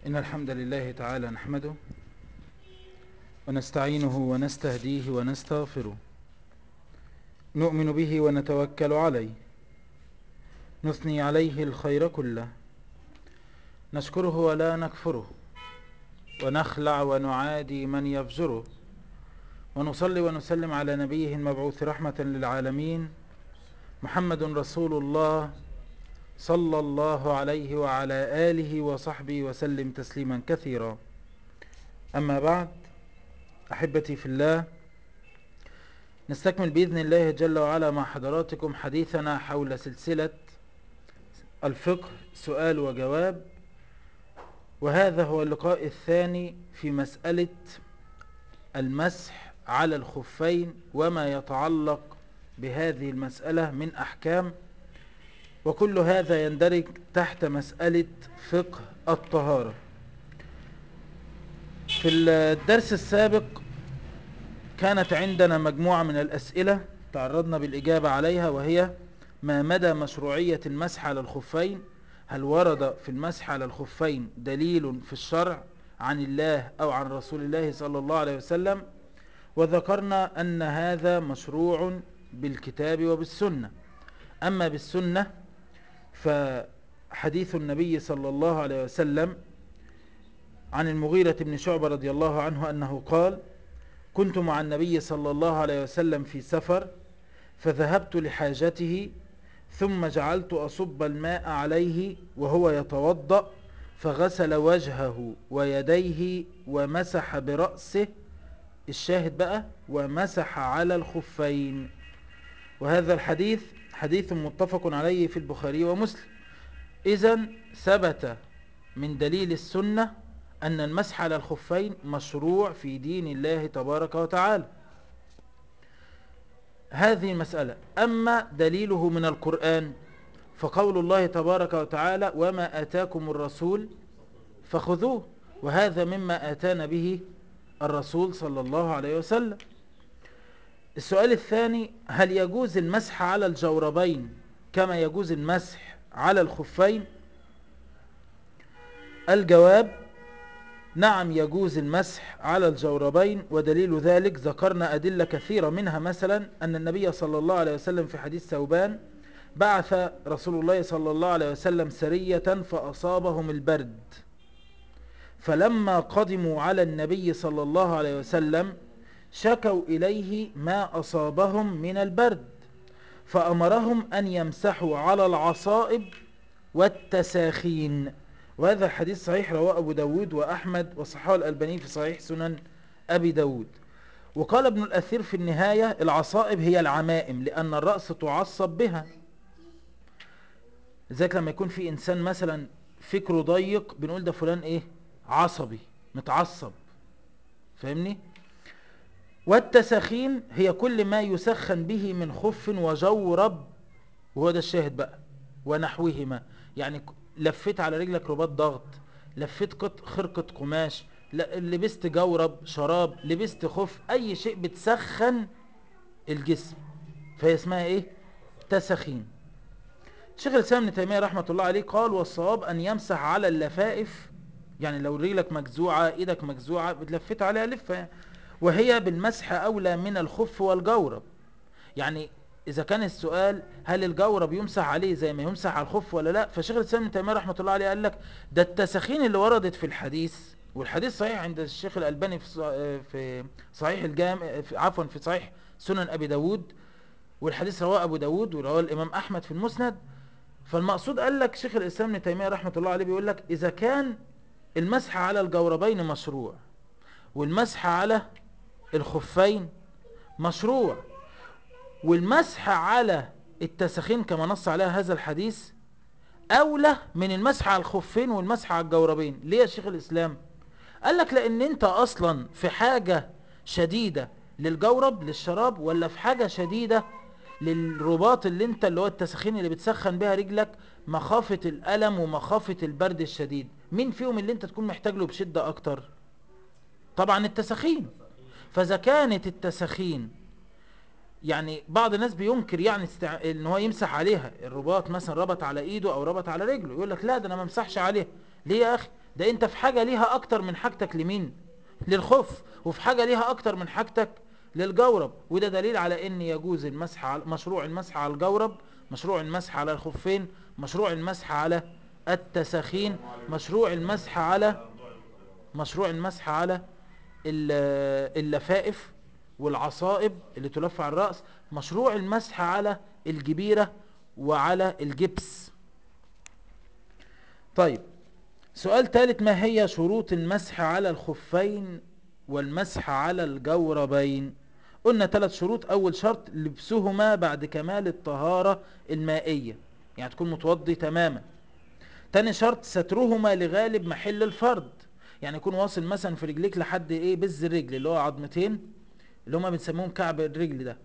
إن الحمد لله تعالى نحمده ونستعينه ونستهديه ونستغفره نؤمن به ونتوكل عليه نثني عليه الخير كله نشكره ولا نكفره ونخلع ونعادي من يفجره ونصلي ونسلم على نبيه المبعوث رحمة للعالمين محمد رسول الله صلى الله عليه وعلى آله وصحبه وسلم تسليما كثيرا أما بعد أحبتي في الله نستكمل بإذن الله جل وعلا مع حضراتكم حديثنا حول سلسلة الفقه سؤال وجواب وهذا هو اللقاء الثاني في مسألة المسح على الخفين وما يتعلق بهذه المسألة من أحكام وكل هذا يندرج تحت مسألة فقه الطهارة في الدرس السابق كانت عندنا مجموعة من الأسئلة تعرضنا بالإجابة عليها وهي ما مدى مشروعية المسح على الخفين هل ورد في المسح على الخفين دليل في الشرع عن الله أو عن رسول الله صلى الله عليه وسلم وذكرنا أن هذا مشروع بالكتاب وبالسنة أما بالسنة فحديث النبي صلى الله عليه وسلم عن المغيرة بن شعبة رضي الله عنه أنه قال كنت مع النبي صلى الله عليه وسلم في سفر فذهبت لحاجته ثم جعلت أصب الماء عليه وهو يتوضأ فغسل وجهه ويديه ومسح برأسه الشاهد بقى ومسح على الخفين وهذا الحديث حديث متفق عليه في البخاري ومسلم إذا ثبت من دليل السنة أن المسح على الخفين مشروع في دين الله تبارك وتعالى هذه المسألة أما دليله من القرآن فقول الله تبارك وتعالى وما آتاكم الرسول فخذوه وهذا مما آتانا به الرسول صلى الله عليه وسلم السؤال الثاني هل يجوز المسح على الجوربين كما يجوز المسح على الخفين الجواب نعم يجوز المسح على الجوربين ودليل ذلك ذكرنا أدلة كثيرة منها مثلا أن النبي صلى الله عليه وسلم في حديث ثوبان بعث رسول الله صلى الله عليه وسلم سرية فأصابهم البرد فلما قدموا على النبي صلى الله عليه وسلم شكوا إليه ما أصابهم من البرد فأمرهم أن يمسحوا على العصائب والتساخين وهذا الحديث صحيح رواه أبو داود وأحمد وصححه الألباني في صحيح سنن أبي داود وقال ابن الأثير في النهاية العصائب هي العمائم لأن الرأس تعصب بها ذلك لما يكون في إنسان مثلا فكره ضيق بنقول ده فلان إيه عصبي متعصب فاهمني والتسخين هي كل ما يسخن به من خف وجورب وهو ده الشاهد بقى ونحوهما يعني لفيت على رجلك رباط ضغط لفيت قط خرقة قماش لبست جورب شراب لبست خف اي شيء بتسخن الجسم فهي اسمها ايه تسخين شيخ الاسلام ابن تيميه رحمه الله عليه قال والصواب ان يمسح على اللفائف يعني لو رجلك مجزوعه ايدك مجزوعه بتلفت عليها لفه يعني. وهي بالمسح أولى من الخف والجورب يعني إذا كان السؤال هل الجورب يمسح عليه زي ما يمسح على الخف ولا لا فشيخ الإسلام ابن تيمية رحمة الله عليه قال لك ده التسخين اللي وردت في الحديث والحديث صحيح عند الشيخ الألباني في في صحيح الجامع عفوا في صحيح سنن أبي داود والحديث رواه أبو داود ورواه الإمام أحمد في المسند فالمقصود قال لك شيخ الإسلام ابن تيمية رحمة الله عليه بيقول لك إذا كان المسح على الجوربين مشروع والمسح على الخفين مشروع والمسح على التسخين كما نص عليها هذا الحديث أولى من المسح على الخفين والمسح على الجوربين ليه يا شيخ الإسلام قال لك لأن أنت أصلا في حاجة شديدة للجورب للشراب ولا في حاجة شديدة للرباط اللي انت اللي هو التسخين اللي بتسخن بها رجلك مخافة الألم ومخافة البرد الشديد مين فيهم اللي انت تكون محتاج له بشدة أكتر طبعا التسخين فاذا كانت التسخين يعني بعض الناس بينكر يعني استع... ان هو يمسح عليها الرباط مثلا ربط على ايده او ربط على رجله يقول لك لا ده انا ما امسحش عليها ليه يا اخي ده انت في حاجة ليها اكتر من حاجتك لمين للخف وفي حاجة ليها اكتر من حاجتك للجورب وده دليل على ان يجوز المسح على مشروع المسح على الجورب مشروع المسح على الخفين مشروع المسح على التساخين مشروع المسح على مشروع المسح على ال- اللفائف والعصائب اللي تلف على الرأس مشروع المسح على الجبيرة وعلى الجبس طيب سؤال ثالث ما هي شروط المسح على الخفين والمسح على الجوربين قلنا ثلاث شروط اول شرط لبسهما بعد كمال الطهارة المائية يعني تكون متوضي تماما تاني شرط سترهما لغالب محل الفرد يعني يكون واصل مثلا في رجليك لحد ايه بز الرجل اللي هو عظمتين اللي هما بنسميهم كعب الرجل ده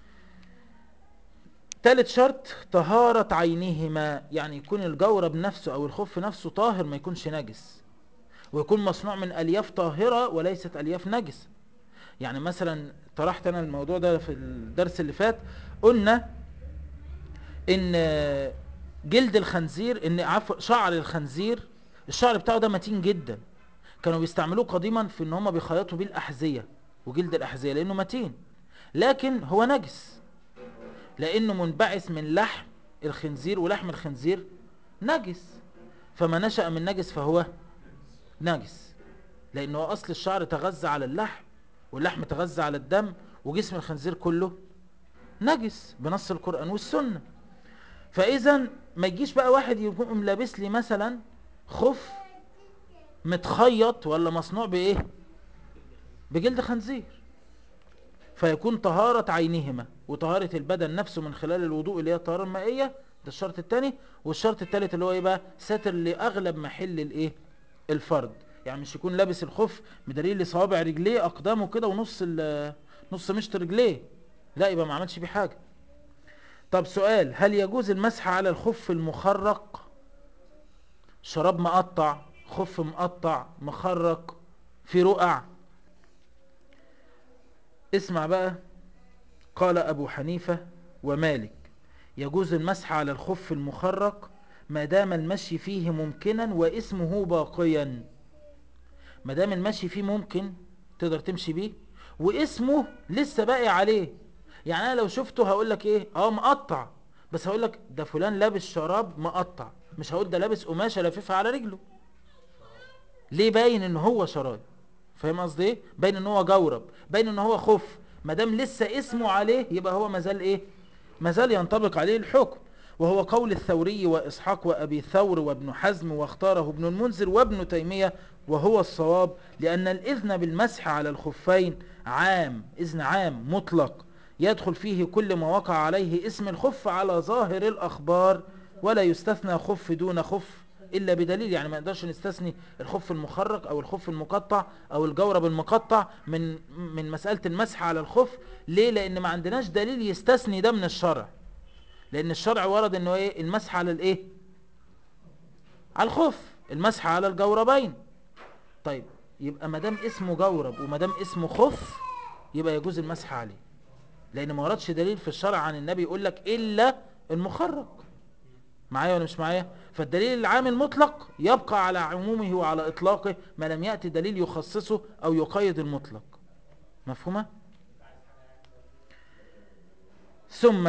تالت شرط طهارة عينهما يعني يكون الجورب نفسه او الخف نفسه طاهر ما يكونش نجس ويكون مصنوع من الياف طاهرة وليست الياف نجسة يعني مثلا طرحت انا الموضوع ده في الدرس اللي فات قلنا ان جلد الخنزير ان عفوا شعر الخنزير الشعر بتاعه ده متين جدا كانوا بيستعملوه قديما في ان هم بيخيطوا بيه الاحذيه وجلد الاحذيه لانه متين لكن هو نجس لانه منبعث من لحم الخنزير ولحم الخنزير نجس فما نشأ من نجس فهو نجس لانه اصل الشعر تغذى على اللحم واللحم تغذى على الدم وجسم الخنزير كله نجس بنص القرآن والسنة فاذا ما يجيش بقى واحد يكون لابس لي مثلا خف متخيط ولا مصنوع بايه بجلد خنزير فيكون طهارة عينهما وطهارة البدن نفسه من خلال الوضوء اللي هي الطهارة المائية ده الشرط الثاني والشرط الثالث اللي هو ايه بقى ساتر لاغلب محل الايه الفرد يعني مش يكون لابس الخف بدليل لصوابع رجليه اقدامه كده ونص ال- نص مشط رجليه لا يبقى ما عملش بيه حاجه طب سؤال هل يجوز المسح على الخف المخرق شراب مقطع خف مقطع مخرق في رقع اسمع بقى قال ابو حنيفة ومالك يجوز المسح على الخف المخرق ما دام المشي فيه ممكنا واسمه باقيا ما دام المشي فيه ممكن تقدر تمشي بيه واسمه لسه باقي عليه يعني انا لو شفته هقول لك ايه اه مقطع بس هقول لك ده فلان لابس شراب مقطع مش هقول ده لابس قماشه لاففها على رجله ليه باين ان هو شراب فاهم قصدي ايه باين ان هو جورب باين ان هو خف ما دام لسه اسمه عليه يبقى هو مازال ايه مازال ينطبق عليه الحكم وهو قول الثوري وإسحاق وأبي ثور وابن حزم واختاره ابن المنذر وابن تيمية وهو الصواب لأن الإذن بالمسح على الخفين عام إذن عام مطلق يدخل فيه كل ما وقع عليه اسم الخف على ظاهر الأخبار ولا يستثنى خف دون خف إلا بدليل يعني ما نقدرش نستثني الخف المخرق أو الخف المقطع أو الجورب المقطع من من مسألة المسح على الخف ليه؟ لأن ما عندناش دليل يستثني ده من الشرع لان الشرع ورد انه ايه المسح على الايه على الخف المسح على الجوربين طيب يبقى ما دام اسمه جورب وما دام اسمه خف يبقى يجوز المسح عليه لان ما وردش دليل في الشرع عن النبي يقول لك الا المخرج معايا ولا مش معايا فالدليل العام المطلق يبقى على عمومه وعلى اطلاقه ما لم ياتي دليل يخصصه او يقيد المطلق مفهومه ثم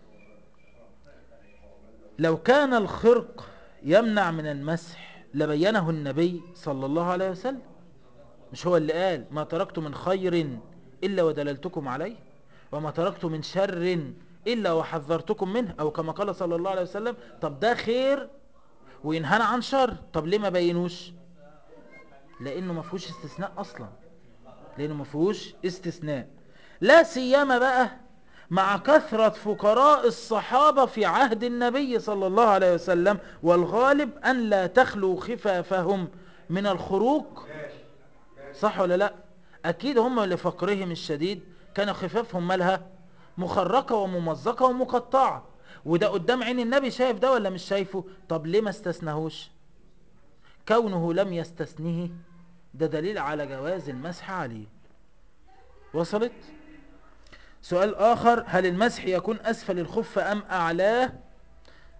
لو كان الخرق يمنع من المسح لبينه النبي صلى الله عليه وسلم مش هو اللي قال ما تركت من خير إلا ودللتكم عليه وما تركت من شر إلا وحذرتكم منه أو كما قال صلى الله عليه وسلم طب ده خير وينهانا عن شر طب ليه ما بينوش لأنه ما فيهوش استثناء أصلا لأنه ما فيهوش استثناء لا سيما بقى مع كثرة فقراء الصحابة في عهد النبي صلى الله عليه وسلم والغالب أن لا تخلو خفافهم من الخروق صح ولا لا أكيد هم لفقرهم الشديد كان خفافهم مالها مخرقة وممزقة ومقطعة وده قدام عين النبي شايف ده ولا مش شايفه طب ليه ما استثنهوش كونه لم يستثنه ده دليل على جواز المسح عليه وصلت سؤال آخر هل المسح يكون أسفل الخف أم أعلاه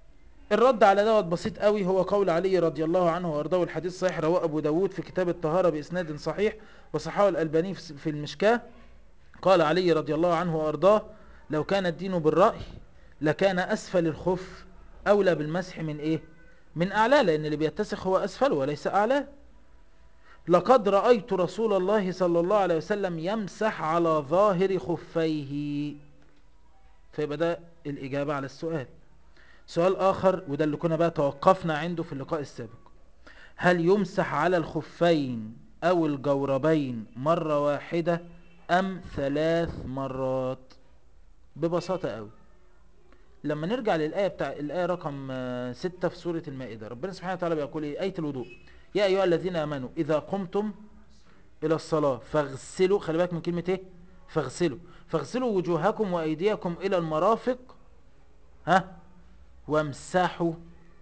الرد على دوت بسيط قوي هو قول علي رضي الله عنه وارضاه الحديث صحيح رواه ابو داود في كتاب الطهارة باسناد صحيح وصححه الالباني في المشكاه قال علي رضي الله عنه وارضاه لو كان الدين بالرأي لكان اسفل الخف اولى بالمسح من ايه من اعلاه لان اللي بيتسخ هو اسفله وليس اعلاه لقد رأيت رسول الله صلى الله عليه وسلم يمسح على ظاهر خفيه فيبقى ده الإجابة على السؤال سؤال آخر وده اللي كنا بقى توقفنا عنده في اللقاء السابق هل يمسح على الخفين أو الجوربين مرة واحدة أم ثلاث مرات ببساطة قوي لما نرجع للآية بتاع الآية رقم ستة في سورة المائدة ربنا سبحانه وتعالى بيقول إيه آية الوضوء يا أيها الذين آمنوا إذا قمتم إلى الصلاة فاغسلوا خلي بالك من كلمة إيه فاغسلوا فاغسلوا وجوهكم وأيديكم إلى المرافق ها وامسحوا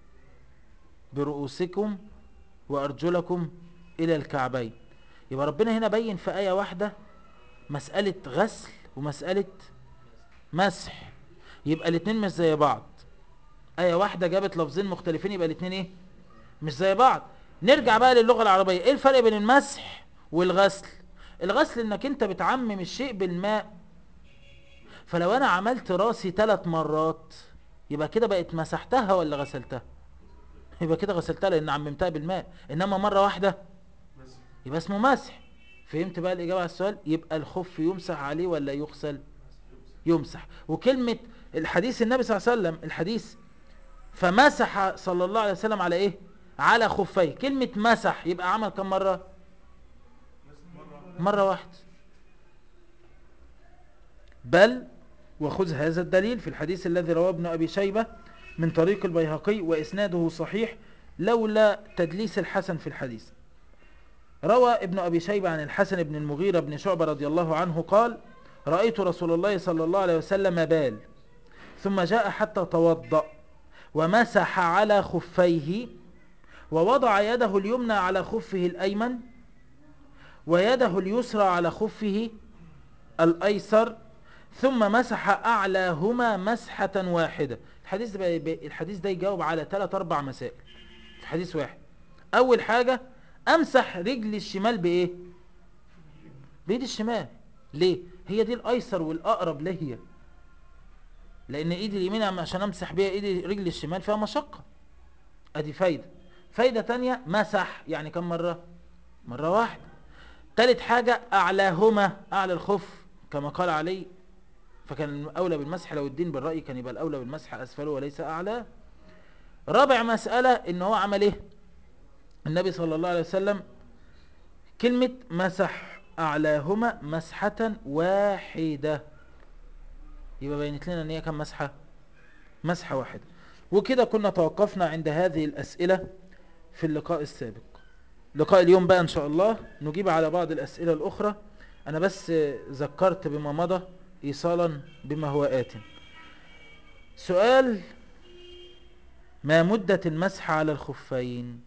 برؤوسكم وأرجلكم إلى الكعبين يبقى ربنا هنا بين في آية واحدة مسألة غسل ومسألة مسح يبقى الاثنين مش زي بعض آية واحدة جابت لفظين مختلفين يبقى الاثنين ايه مش زي بعض نرجع بقى للغة العربية ايه الفرق بين المسح والغسل الغسل انك انت بتعمم الشيء بالماء فلو انا عملت راسي ثلاث مرات يبقى كده بقت مسحتها ولا غسلتها يبقى كده غسلتها لان عممتها بالماء انما مرة واحدة يبقى اسمه مسح فهمت بقى الاجابة على السؤال يبقى الخف يمسح عليه ولا يغسل يمسح وكلمة الحديث النبي صلى الله عليه وسلم الحديث فمسح صلى الله عليه وسلم على ايه على خفيه كلمة مسح يبقى عمل كم مرة مرة واحدة بل وخذ هذا الدليل في الحديث الذي رواه ابن أبي شيبة من طريق البيهقي وإسناده صحيح لولا تدليس الحسن في الحديث روى ابن أبي شيبة عن الحسن بن المغيرة بن شعبة رضي الله عنه قال رأيت رسول الله صلى الله عليه وسلم بال ثم جاء حتى توضأ ومسح على خفيه ووضع يده اليمنى على خفه الأيمن ويده اليسرى على خفه الأيسر ثم مسح أعلاهما مسحة واحدة الحديث ده, الحديث ده يجاوب على ثلاث أربع مسائل في حديث واحد أول حاجة أمسح رجل الشمال بإيه بإيد الشمال ليه هي دي الأيسر والأقرب لهي لأن إيد اليمين عشان أمسح بيها إيد رجل الشمال فيها مشقة أدي فايدة فايدة تانية مسح يعني كم مرة مرة واحدة تالت حاجة أعلاهما أعلى الخف كما قال علي فكان الأولى بالمسح لو الدين بالرأي كان يبقى الأولى بالمسح أسفله وليس أعلاه رابع مسألة إن هو عمل إيه النبي صلى الله عليه وسلم كلمة مسح أعلاهما مسحة واحدة يبقى بينت لنا ان هي كم مسحة مسحة واحدة وكده كنا توقفنا عند هذه الأسئلة في اللقاء السابق لقاء اليوم بقى إن شاء الله نجيب على بعض الأسئلة الأخرى أنا بس ذكرت بما مضى إيصالا بما هو آت سؤال ما مدة المسح على الخفين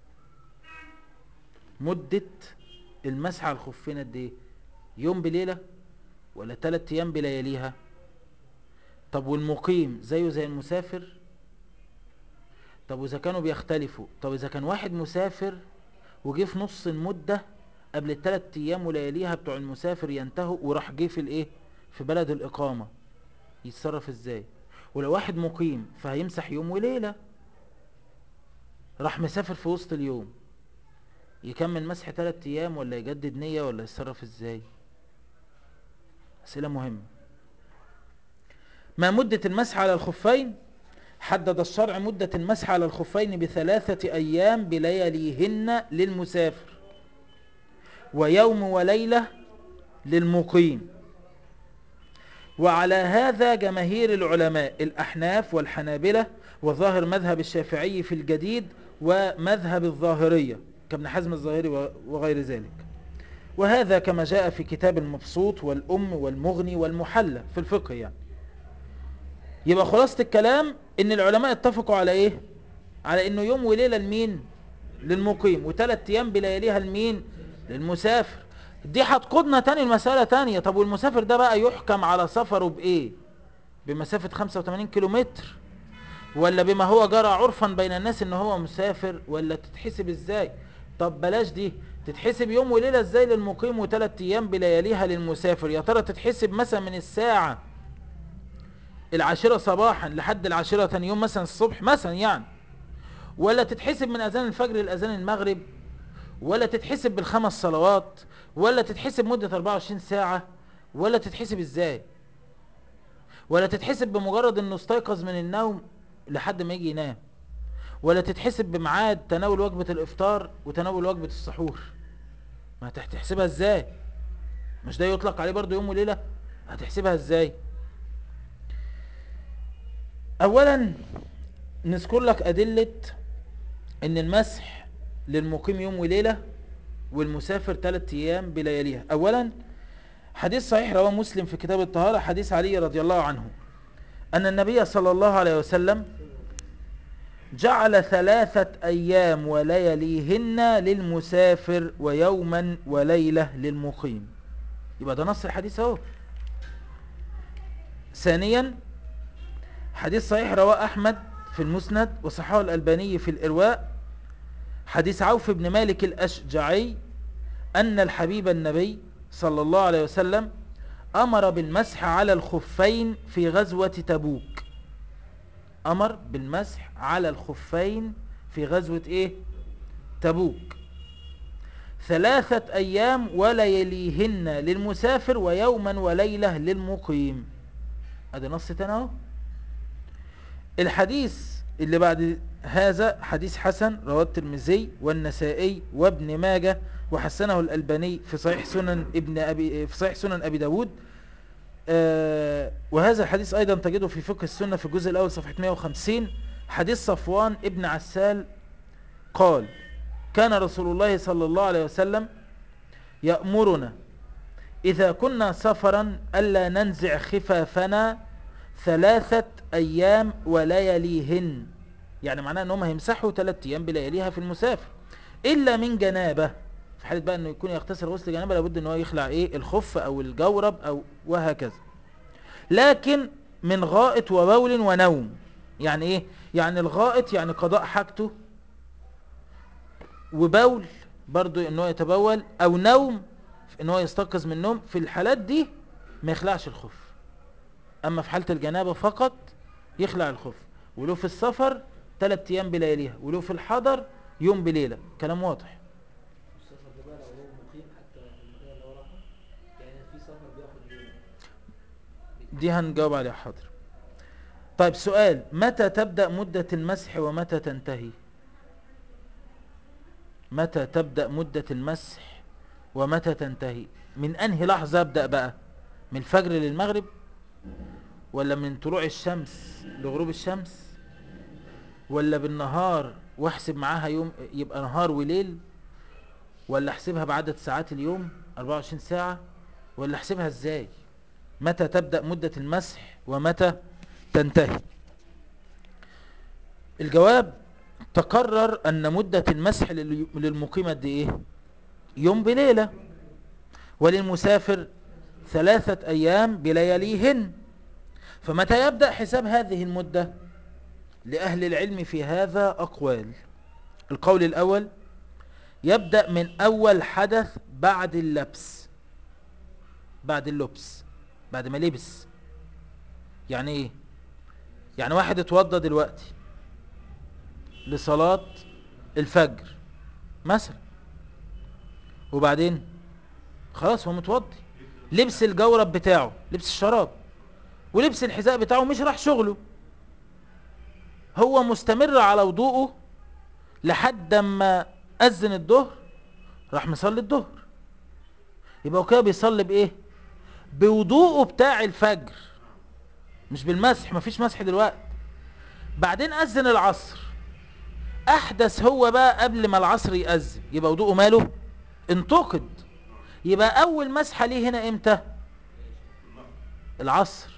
مدة المسح على الخفين قد ايه يوم بليلة ولا ثلاث ايام بلياليها طب والمقيم زيه زي المسافر طب واذا كانوا بيختلفوا طب اذا كان واحد مسافر وجه في نص المدة قبل الثلاث ايام ولياليها بتوع المسافر ينتهوا وراح جه في الايه في بلد الاقامة يتصرف ازاي ولو واحد مقيم فهيمسح يوم وليلة راح مسافر في وسط اليوم يكمل مسح ثلاث ايام ولا يجدد نية ولا يتصرف ازاي اسئلة مهمة ما مدة المسح على الخفين حدد الشرع مدة المسح على الخفين بثلاثة أيام بلياليهن للمسافر ويوم وليلة للمقيم وعلى هذا جماهير العلماء الأحناف والحنابلة وظاهر مذهب الشافعي في الجديد ومذهب الظاهرية كابن حزم الظاهري وغير ذلك وهذا كما جاء في كتاب المبسوط والأم والمغني والمحلى في الفقه يعني يبقى خلاصة الكلام ان العلماء اتفقوا على ايه على انه يوم وليلة لمين للمقيم وثلاث ايام بلياليها لمين للمسافر دي هتقودنا تاني المسألة تانية طب والمسافر ده بقى يحكم على سفره بايه بمسافة 85 كيلومتر ولا بما هو جرى عرفا بين الناس ان هو مسافر ولا تتحسب ازاي طب بلاش دي تتحسب يوم وليلة ازاي للمقيم وثلاث ايام بلياليها للمسافر يا ترى تتحسب مثلا من الساعة العاشرة صباحا لحد العاشرة تاني يوم مثلا الصبح مثلا يعني ولا تتحسب من اذان الفجر لاذان المغرب ولا تتحسب بالخمس صلوات ولا تتحسب مدة 24 ساعة ولا تتحسب ازاي ولا تتحسب بمجرد انه استيقظ من النوم لحد ما يجي ينام ولا تتحسب بميعاد تناول وجبة الافطار وتناول وجبة السحور ما هتحسبها ازاي مش ده يطلق عليه برضو يوم وليلة هتحسبها ازاي اولا نذكر لك ادلة ان المسح للمقيم يوم وليلة والمسافر ثلاث ايام بلياليها اولا حديث صحيح رواه مسلم في كتاب الطهارة حديث علي رضي الله عنه ان النبي صلى الله عليه وسلم جعل ثلاثة ايام ولياليهن للمسافر ويوما وليلة للمقيم يبقى ده نص الحديث اهو ثانيا حديث صحيح رواه احمد في المسند وصححه الالباني في الارواء حديث عوف بن مالك الاشجعي ان الحبيب النبي صلى الله عليه وسلم امر بالمسح على الخفين في غزوة تبوك امر بالمسح على الخفين في غزوة ايه تبوك ثلاثة ايام وليليهن للمسافر ويوما وليلة للمقيم ادي نص تاني اهو الحديث اللي بعد هذا حديث حسن رواه الترمذي والنسائي وابن ماجه وحسنه الألباني في صحيح سنن ابن أبي في صحيح سنن أبي داود آه وهذا الحديث أيضا تجده في فقه السنة في الجزء الأول صفحة 150 حديث صفوان ابن عسال قال كان رسول الله صلى الله عليه وسلم يأمرنا إذا كنا سفرا ألا ننزع خفافنا ثلاثة أيام ولياليهن يعني معناه أنهم هيمسحوا ثلاثة أيام بلياليها في المسافر إلا من جنابه في حالة بقى أنه يكون يغتسل غسل جنابه لابد أنه يخلع إيه الخف أو الجورب أو وهكذا لكن من غائط وبول ونوم يعني إيه يعني الغائط يعني قضاء حاجته وبول برضو أنه يتبول أو نوم أنه يستيقظ من النوم في الحالات دي ما يخلعش الخف أما في حالة الجنابة فقط يخلع الخف ولو في السفر ثلاث أيام بلياليها ولو في الحضر يوم بليلة كلام واضح السفر ده بقى لو هو مقيم حتى في المكان اللي هو راحه يعني في سفر بياخد يوم دي هنجاوب عليها حاضر طيب سؤال متى تبدأ مدة المسح ومتى تنتهي متى تبدأ مدة المسح ومتى تنتهي من أنهي لحظة أبدأ بقى من الفجر للمغرب ولا من طلوع الشمس لغروب الشمس ولا بالنهار واحسب معاها يوم يبقى نهار وليل ولا احسبها بعدد ساعات اليوم 24 ساعة ولا احسبها ازاي متى تبدأ مدة المسح ومتى تنتهي الجواب تقرر ان مدة المسح لل- للمقيم قد ايه يوم بليلة وللمسافر ثلاثة ايام بلياليهن فمتى يبدأ حساب هذه المدة لأهل العلم في هذا أقوال القول الأول يبدأ من أول حدث بعد اللبس بعد اللبس بعد ما لبس يعني ايه يعني واحد اتوضى دلوقتي لصلاة الفجر مثلا وبعدين خلاص هو متوضي لبس الجورب بتاعه لبس الشراب ولبس الحذاء بتاعه مش راح شغله هو مستمر على وضوءه لحد ما أذن الظهر راح مصلي الظهر يبقى هو كده بيصلي بايه بوضوءه بتاع الفجر مش بالمسح مفيش مسح دلوقتي بعدين أذن العصر أحدث هو بقى قبل ما العصر يأذن يبقى وضوءه ماله انتقد يبقى أول مسحة ليه هنا إمتى العصر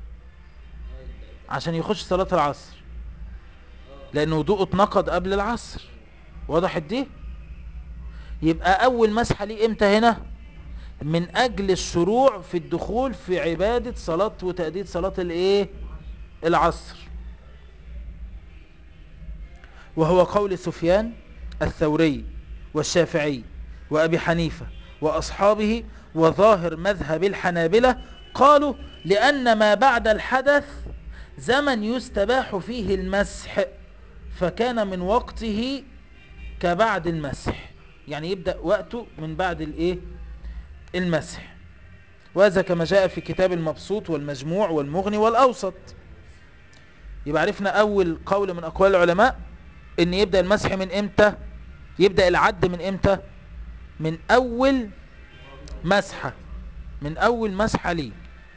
عشان يخش صلاة العصر لأن وضوءه اتنقض قبل العصر وضحت دي يبقى أول مسحة ليه إمتى هنا من أجل الشروع في الدخول في عبادة صلاة وتأدية صلاة الإيه العصر وهو قول سفيان الثوري والشافعي وأبي حنيفة وأصحابه وظاهر مذهب الحنابلة قالوا لأن ما بعد الحدث زمن يستباح فيه المسح فكان من وقته كبعد المسح يعني يبدأ وقته من بعد الايه المسح وهذا كما جاء في كتاب المبسوط والمجموع والمغني والأوسط يبقى عرفنا أول قول من أقوال العلماء ان يبدأ المسح من امتى يبدأ العد من امتى من أول مسحة من أول مسحة ليه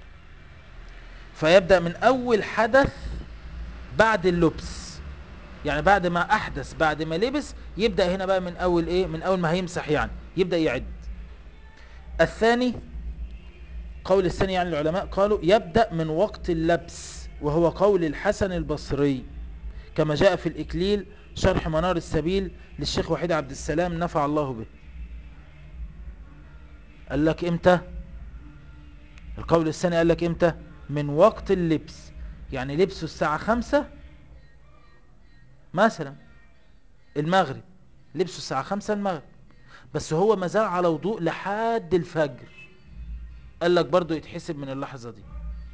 فيبدأ من أول حدث بعد اللبس يعني بعد ما أحدث بعد ما لبس يبدأ هنا بقى من أول إيه من أول ما هيمسح يعني يبدأ يعد الثاني قول الثاني يعني العلماء قالوا يبدأ من وقت اللبس وهو قول الحسن البصري كما جاء في الإكليل شرح منار السبيل للشيخ وحيد عبد السلام نفع الله به قال لك امتى القول الثاني قال لك امتى من وقت اللبس يعني لبسه الساعة خمسة مثلا المغرب لبسه الساعة خمسة المغرب بس هو ما زال على وضوء لحد الفجر قال لك برضو يتحسب من اللحظة دي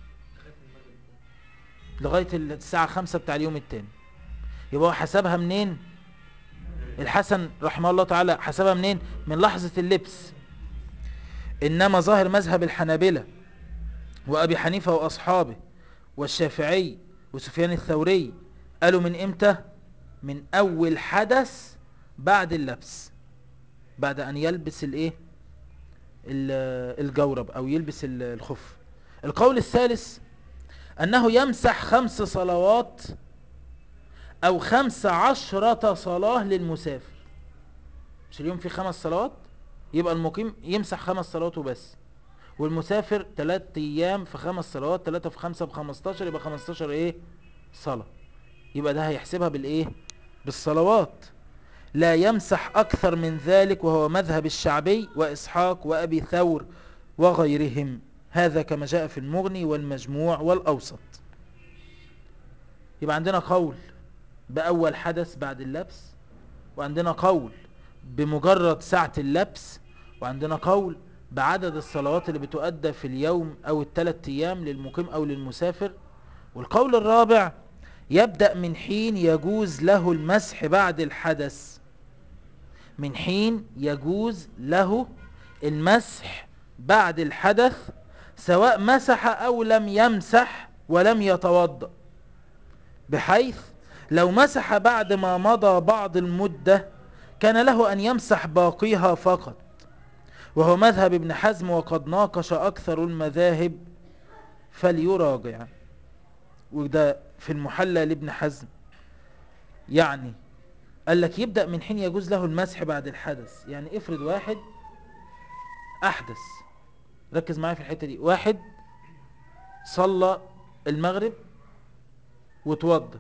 لغاية الساعة خمسة بتاع اليوم التاني يبقى هو حسبها منين الحسن رحمه الله تعالى حسبها منين من لحظة اللبس إنما ظاهر مذهب الحنابلة وأبي حنيفة وأصحابه والشافعي وسفيان الثوري قالوا من إمتى من أول حدث بعد اللبس بعد أن يلبس الإيه ال- الجورب أو يلبس ال- الخف القول الثالث أنه يمسح خمس صلوات أو خمس عشرة صلاة للمسافر مش اليوم فيه خمس صلوات يبقى المقيم يمسح خمس صلوات وبس والمسافر تلات ايام في خمس صلوات تلاتة في خمسة بخمستاشر يبقى خمستاشر ايه صلاة يبقى ده هيحسبها بالايه بالصلوات لا يمسح اكثر من ذلك وهو مذهب الشعبي واسحاق وابي ثور وغيرهم هذا كما جاء في المغني والمجموع والاوسط يبقى عندنا قول باول حدث بعد اللبس وعندنا قول بمجرد ساعة اللبس وعندنا قول بعدد الصلوات اللي بتؤدى في اليوم او الثلاث ايام للمقيم او للمسافر والقول الرابع يبدأ من حين يجوز له المسح بعد الحدث من حين يجوز له المسح بعد الحدث سواء مسح او لم يمسح ولم يتوضأ بحيث لو مسح بعد ما مضى بعض المدة كان له أن يمسح باقيها فقط وهو مذهب ابن حزم وقد ناقش أكثر المذاهب فليراجع وده في المحلى لابن حزم يعني قال لك يبدأ من حين يجوز له المسح بعد الحدث يعني افرض واحد أحدث ركز معايا في الحتة دي واحد صلى المغرب وتوضى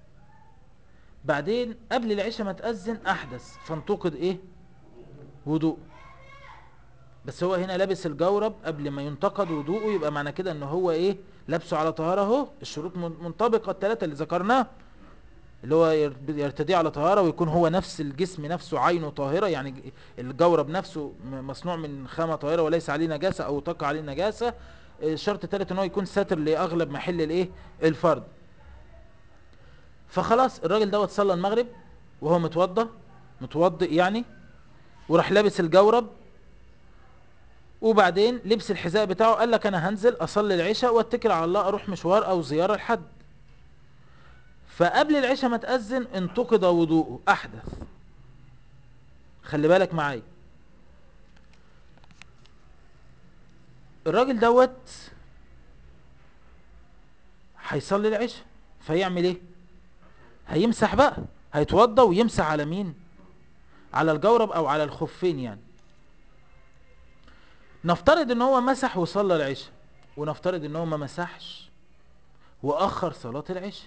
بعدين قبل العشاء ما تأذن أحدث فانتقد إيه وضوء بس هو هنا لابس الجورب قبل ما ينتقد وضوءه يبقى معنى كده ان هو ايه لابسه على طهارة اهو الشروط من- منطبقة الثلاثة اللي ذكرناها اللي هو ير- يرتدي على طهارة ويكون هو نفس الجسم نفسه عينه طاهرة يعني ج- الجورب نفسه م- مصنوع من خامة طاهرة وليس عليه نجاسة او تقع عليه نجاسة الشرط الثالث ان هو يكون ساتر لاغلب محل الايه الفرد فخلاص الراجل دوت صلى المغرب وهو متوضى متوضئ يعني وراح لابس الجورب وبعدين لبس الحذاء بتاعه قال لك انا هنزل اصلي العشاء واتكل على الله اروح مشوار او زيارة لحد فقبل العشاء ما تأذن انتقد وضوءه احدث خلي بالك معايا الراجل دوت هيصلي العشاء فيعمل ايه هيمسح بقى هيتوضى ويمسح على مين على الجورب او على الخفين يعني نفترض ان هو مسح وصلى العشاء ونفترض ان هو ما مسحش واخر صلاة العشاء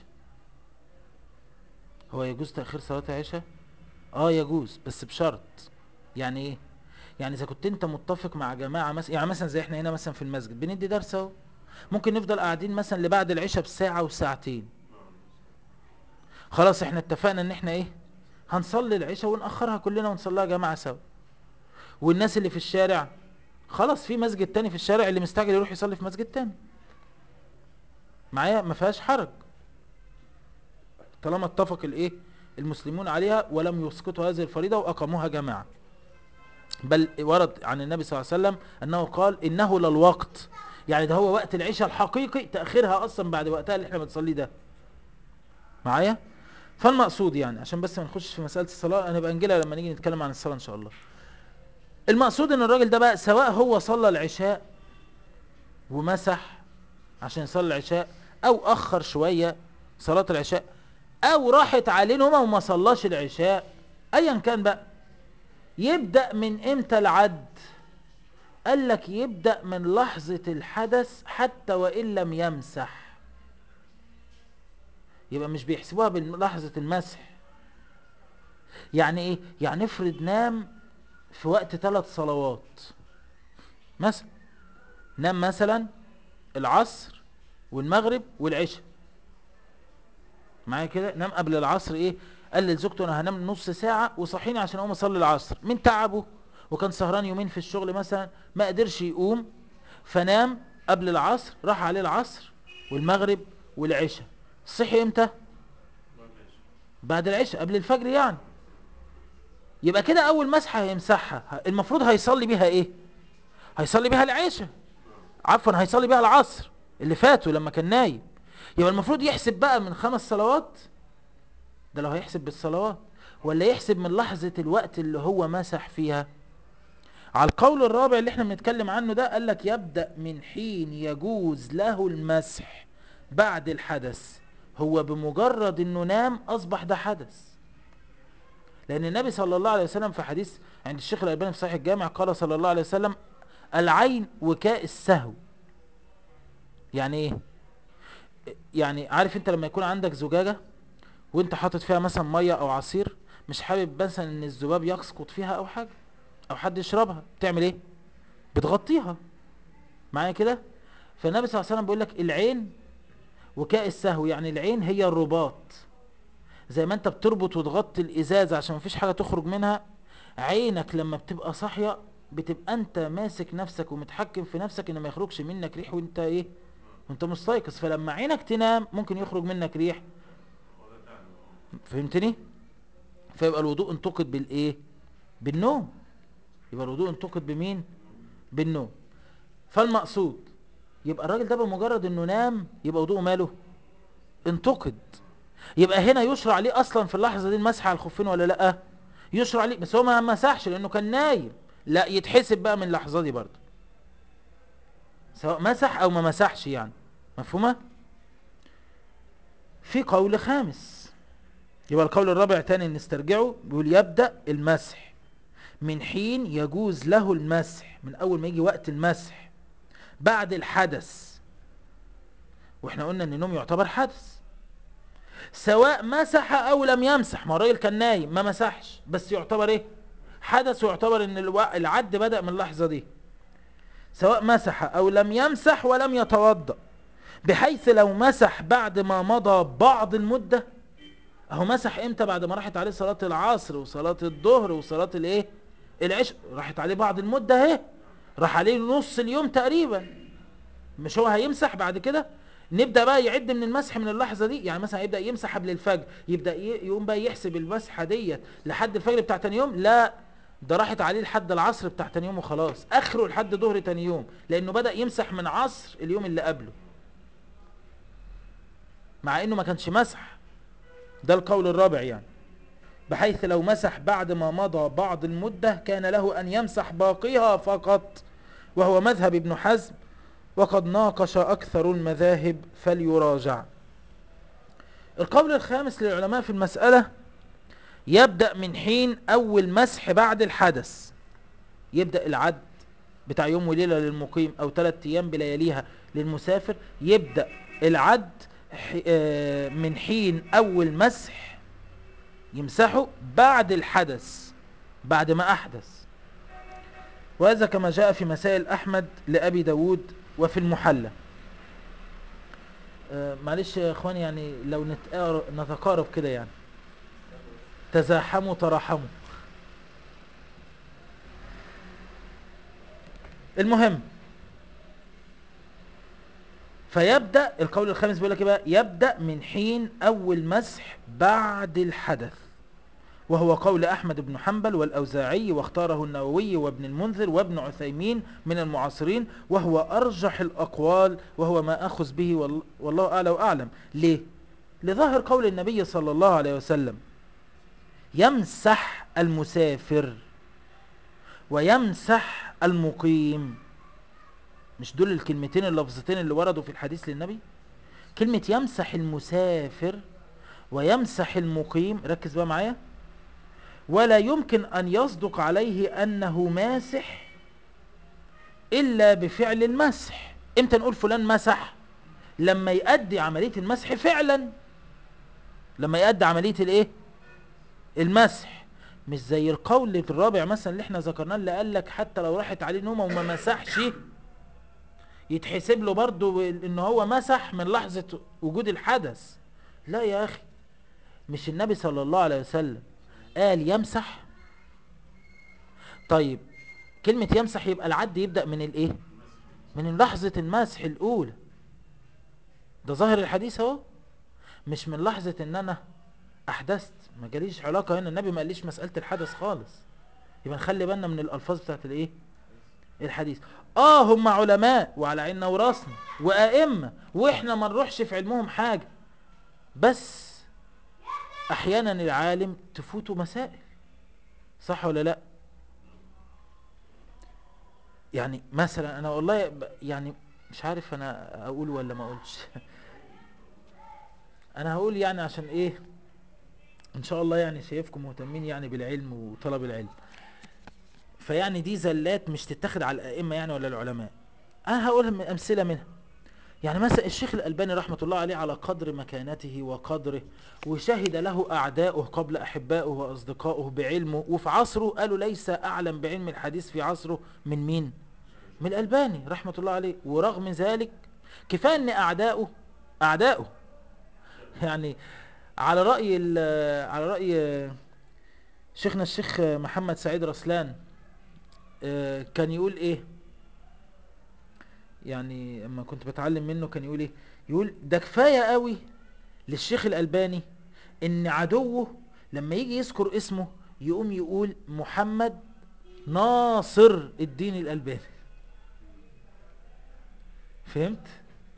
هو يجوز تأخير صلاة العشاء اه يجوز بس بشرط يعني ايه يعني اذا كنت انت متفق مع جماعة مثلا يعني مثلا زي احنا هنا مثلا في المسجد بندي درس اهو ممكن نفضل قاعدين مثلا لبعد العشاء بساعة وساعتين خلاص احنا اتفقنا ان احنا ايه هنصلي العشاء ونأخرها كلنا ونصليها جماعة سوا والناس اللي في الشارع خلاص في مسجد تاني في الشارع اللي مستعجل يروح يصلي في مسجد تاني معايا ما فيهاش حرج طالما اتفق الايه المسلمون عليها ولم يسقطوا هذه الفريضة واقاموها جماعة بل ورد عن النبي صلى الله عليه وسلم انه قال انه للوقت يعني ده هو وقت العشاء الحقيقي تأخيرها اصلا بعد وقتها اللي احنا بنصليه ده معايا فالمقصود يعني عشان بس ما نخش في مسألة الصلاة انا بقى نجيلها لما نيجي نتكلم عن الصلاة ان شاء الله المقصود ان الراجل ده بقى سواء هو صلى العشاء ومسح عشان يصلي العشاء او اخر شوية صلاة العشاء او راحت عليه نومه وما صلاش العشاء ايا كان بقى يبدأ من امتى العد قال لك يبدأ من لحظة الحدث حتى وإن لم يمسح يبقى مش بيحسبوها بلحظة المسح يعني ايه يعني افرض نام في وقت ثلاث صلوات مثلا نام مثلا العصر والمغرب والعشاء معايا كده نام قبل العصر ايه قال لزوجته انا هنام نص ساعة وصحيني عشان اقوم اصلي العصر من تعبه وكان سهران يومين في الشغل مثلا ما قدرش يقوم فنام قبل العصر راح عليه العصر والمغرب والعشاء صحي امتى بعد العشاء قبل الفجر يعني يبقى كده اول مسحة هيمسحها المفروض هيصلي بيها ايه هيصلي بيها العشاء عفوا هيصلي بيها العصر اللي فاتوا لما كان نايم يبقى المفروض يحسب بقى من خمس صلوات ده لو هيحسب بالصلوات ولا يحسب من لحظة الوقت اللي هو مسح فيها على القول الرابع اللي احنا بنتكلم عنه ده قال لك يبدأ من حين يجوز له المسح بعد الحدث هو بمجرد انه نام اصبح ده حدث لان النبي صلى الله عليه وسلم في حديث عند الشيخ الالباني في صحيح الجامع قال صلى الله عليه وسلم العين وكاء السهو يعني ايه يعني عارف انت لما يكون عندك زجاجة وانت حاطط فيها مثلا مية او عصير مش حابب مثلا ان الذباب يسقط فيها او حاجة او حد يشربها بتعمل ايه بتغطيها معايا كده فالنبي صلى الله عليه وسلم بيقول لك العين وكاء السهو يعني العين هي الرباط زي ما انت بتربط وتغطي الازازة عشان مفيش حاجة تخرج منها عينك لما بتبقى صاحية بتبقى انت ماسك نفسك ومتحكم في نفسك ان ما يخرجش منك ريح وانت ايه وانت مستيقظ فلما عينك تنام ممكن يخرج منك ريح فهمتني فيبقى الوضوء انتقد بالايه بالنوم يبقى الوضوء انتقد بمين بالنوم فالمقصود يبقى الراجل ده بمجرد انه نام يبقى وضوءه ماله انتقد يبقى هنا يشرع ليه اصلا في اللحظه دي المسح على الخفين ولا لا يشرع ليه بس هو ما مسحش لانه كان نايم لا يتحسب بقى من اللحظه دي برضه سواء مسح او ما مسحش يعني مفهومه في قول خامس يبقى القول الرابع تاني نسترجعه بيقول يبدأ المسح من حين يجوز له المسح من اول ما يجي وقت المسح بعد الحدث واحنا قلنا ان النوم يعتبر حدث سواء مسح او لم يمسح ما الراجل كان نايم ما مسحش بس يعتبر ايه حدث ويعتبر ان الوا- العد بدأ من اللحظة دي سواء مسح او لم يمسح ولم يتوضأ بحيث لو مسح بعد ما مضى بعض المدة اهو مسح امتى بعد ما راحت عليه صلاة العصر وصلاة الظهر وصلاة الايه العشاء راحت عليه بعض المدة اهي راح عليه نص اليوم تقريبا مش هو هيمسح بعد كده نبدأ بقى يعد من المسح من اللحظة دي يعني مثلا يبدأ يمسح قبل الفجر يبدأ ي- يقوم بقى يحسب المسحة ديت لحد الفجر بتاع تاني يوم لا ده راحت عليه لحد العصر بتاع تاني يوم وخلاص اخره لحد ظهر تاني يوم لانه بدأ يمسح من عصر اليوم اللي قبله مع انه ما كانش مسح ده القول الرابع يعني بحيث لو مسح بعد ما مضى بعض المدة كان له أن يمسح باقيها فقط وهو مذهب ابن حزم وقد ناقش أكثر المذاهب فليراجع القول الخامس للعلماء في المسألة يبدأ من حين أول مسح بعد الحدث يبدأ العد بتاع يوم وليلة للمقيم أو ثلاثة أيام بلياليها للمسافر يبدأ العد ح- آه، من حين أول مسح يمسحه بعد الحدث بعد ما أحدث وهذا كما جاء في مسائل أحمد لأبي داود وفي المحلى آه، معلش يا اخواني يعني لو نتقار- نتقارب كده يعني تزاحموا تراحموا المهم فيبدأ القول الخامس بيقول لك إيه بقى يبدأ من حين أول مسح بعد الحدث وهو قول أحمد بن حنبل والأوزاعي واختاره النووي وابن المنذر وابن عثيمين من المعاصرين وهو أرجح الأقوال وهو ما أخذ به وال- والله أعلى وأعلم ليه؟ لظاهر قول النبي صلى الله عليه وسلم يمسح المسافر ويمسح المقيم مش دول الكلمتين اللفظتين اللي وردوا في الحديث للنبي كلمة يمسح المسافر ويمسح المقيم ركز بقى معايا ولا يمكن أن يصدق عليه أنه ماسح إلا بفعل المسح امتى نقول فلان مسح لما يؤدي عملية المسح فعلا لما يؤدي عملية الايه المسح مش زي القول الرابع مثلا اللي احنا ذكرناه اللي قال لك حتى لو راحت عليه نومه وما مسحش يتحسب له برضو ان هو مسح من لحظة وجود الحدث لا يا اخي مش النبي صلى الله عليه وسلم قال يمسح طيب كلمة يمسح يبقى العد يبدأ من الايه من لحظة المسح الاولى ده ظاهر الحديث اهو مش من لحظة ان انا احدثت ما جاليش علاقة هنا النبي ما قاليش مسألة الحدث خالص يبقى نخلي بالنا من الالفاظ بتاعت الايه الحديث اه هم علماء وعلى عيننا وراسنا وائمة واحنا ما نروحش في علمهم حاجة بس احيانا العالم تفوته مسائل صح ولا لا يعني مثلا انا والله ب- يعني مش عارف انا اقول ولا ما اقولش انا هقول يعني عشان ايه ان شاء الله يعني شايفكم مهتمين يعني بالعلم وطلب العلم فيعني دي زلات مش تتخذ على الائمه يعني ولا العلماء انا هقولها من امثله منها يعني مثلا الشيخ الألباني رحمة الله عليه على قدر مكانته وقدره وشهد له أعداؤه قبل أحبائه وأصدقائه بعلمه وفي عصره قالوا ليس أعلم بعلم الحديث في عصره من مين؟ من الألباني رحمة الله عليه ورغم ذلك كفاية أن أعداؤه أعداؤه يعني على رأي ال- على رأي شيخنا الشيخ محمد سعيد رسلان آه، كان يقول ايه يعني اما كنت بتعلم منه كان يقول ايه يقول ده كفاية قوي للشيخ الألباني ان عدوه لما يجي يذكر اسمه يقوم يقول محمد ناصر الدين الألباني فهمت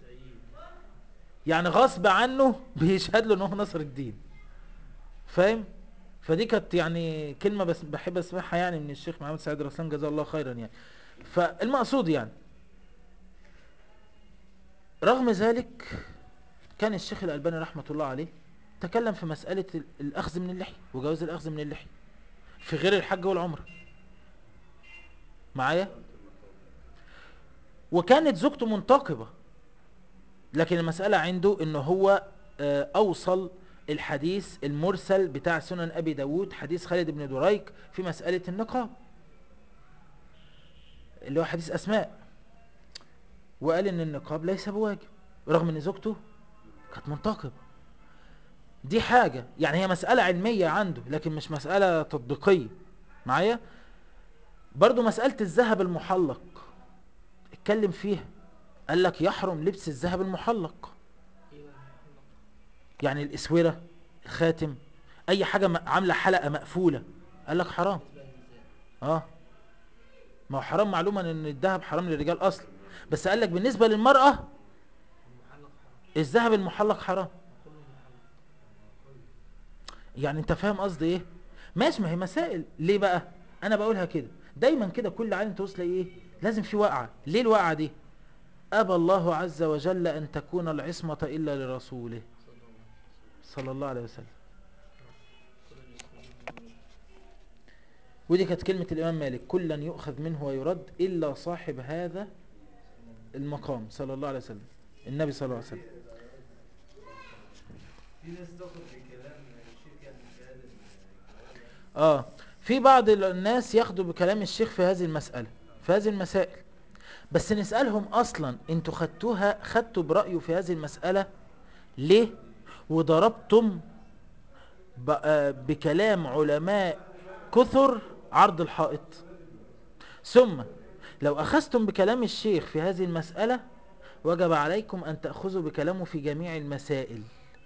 يعني غصب عنه بيشهد له ان هو ناصر الدين فاهم فدي كانت يعني كلمة بس بحب اسمعها يعني من الشيخ محمد سعيد رسلان جزاه الله خيرا يعني فالمقصود يعني رغم ذلك كان الشيخ الألباني رحمة الله عليه تكلم في مسألة ال- الأخذ من اللحية وجواز الأخذ من اللحية في غير الحج والعمرة معايا وكانت زوجته منتقبة لكن المسألة عنده ان هو آه، اوصل الحديث المرسل بتاع سنن ابي داود حديث خالد بن دريك في مسألة النقاب اللي هو حديث اسماء وقال ان النقاب ليس بواجب رغم ان زوجته كانت منتقبة دي حاجة يعني هي مسألة علمية عنده لكن مش مسألة تطبيقية معايا برضو مسألة الذهب المحلق اتكلم فيها قال لك يحرم لبس الذهب المحلق ايه بقى يعني الاسوره الخاتم اي حاجه م- عامله حلقه مقفوله قال لك حرام بالنسبه للنساء اه ما هو حرام معلومه ان الذهب حرام للرجال اصلا بس قال لك بالنسبه للمراه المحلق حرام الذهب المحلق حرام كله محلق يعني انت فاهم قصدي ايه ماشي ما هي مسائل ليه بقى انا بقولها كده دايما كده كل عالم توصل ايه لازم في وقعه ليه الوقعه دي ابى الله عز وجل ان تكون العصمه الا لرسوله صلى الله عليه وسلم صلى الله عليه وسلم كل يسلم ودي كانت كلمة الإمام مالك كلا يؤخذ منه ويرد إلا صاحب هذا المقام صلى الله عليه وسلم النبي صلى الله عليه وسلم في ناس تاخد بكلام الشيخ يعني في هذا الكلام آه في بعض الناس ياخدوا بكلام الشيخ في هذه المسألة في هذه المسائل بس نسألهم أصلا انتوا خدتوها خدتوا برأيه في هذه المسألة ليه وضربتم ب- آه، بكلام علماء كثر عرض الحائط ثم لو أخذتم بكلام الشيخ في هذه المسألة وجب عليكم أن تأخذوا بكلامه في جميع المسائل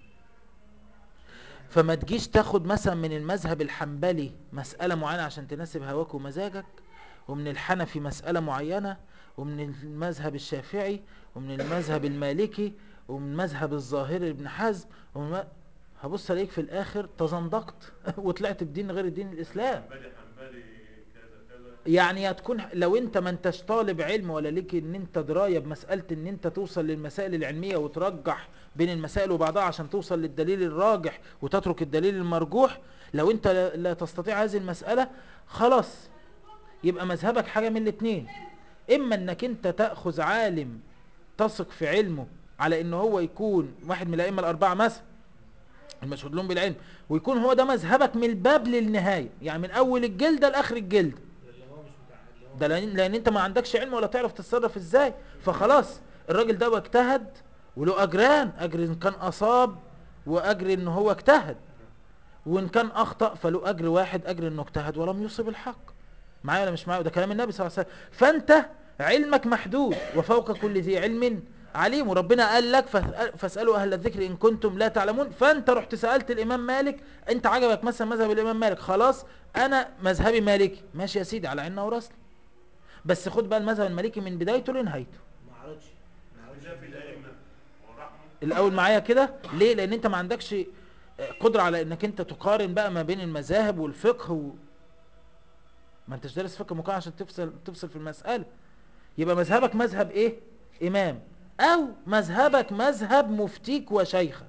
فما تجيش تاخد مثلا من المذهب الحنبلي مسألة معينة عشان تناسب هواك ومزاجك ومن الحنفي مسألة معينة ومن المذهب الشافعي ومن المذهب المالكي ومن مذهب الظاهري ابن حزم ومن م- هبص عليك في الآخر تزندقت وطلعت بدين غير دين الإسلام حنبلي حنبلي كذا كذا يعني هتكون لو انت ما انتش طالب علم ولا ليك ان انت درايه بمساله ان انت توصل للمسائل العلميه وترجح بين المسائل وبعضها عشان توصل للدليل الراجح وتترك الدليل المرجوح لو انت لا لا تستطيع هذه المساله خلاص يبقى مذهبك حاجه من الاثنين اما انك انت تاخذ عالم تثق في علمه على ان هو يكون واحد من الائمه الاربعه مثلا المشهود لهم بالعلم ويكون هو ده مذهبك من الباب للنهايه يعني من اول الجلده لاخر الجلده اللي هو مش متع... اللي هو ده لان, لأن انت ما عندكش علم ولا تعرف تتصرف ازاي فخلاص الراجل ده اجتهد وله اجران اجر ان كان اصاب واجر ان هو اجتهد وان كان اخطأ فله اجر واحد اجر انه اجتهد ولم يصب الحق معايا ولا مش معايا ده كلام النبي صلى الله عليه وسلم فانت علمك محدود وفوق كل ذي علم عليم وربنا قال لك فاسأل- فاسألوا أهل الذكر إن كنتم لا تعلمون فأنت رحت سألت الإمام مالك أنت عجبك مثلا مذهب الإمام مالك خلاص أنا مذهبي مالكي ماشي يا سيدي على عيننا وراسنا بس خد بقى المذهب المالكي من بدايته لنهايته ما عرضش ما عرضش ده في الأئمة ورحمه الاول معايا كده ليه لان انت ما عندكش قدرة على انك انت تقارن بقى ما بين المذاهب والفقه و... ما انتش دارس فقه مقارنة عشان تفصل تفصل في المسألة يبقى مذهبك مذهب ايه امام او مذهبك مذهب مفتيك وشيخك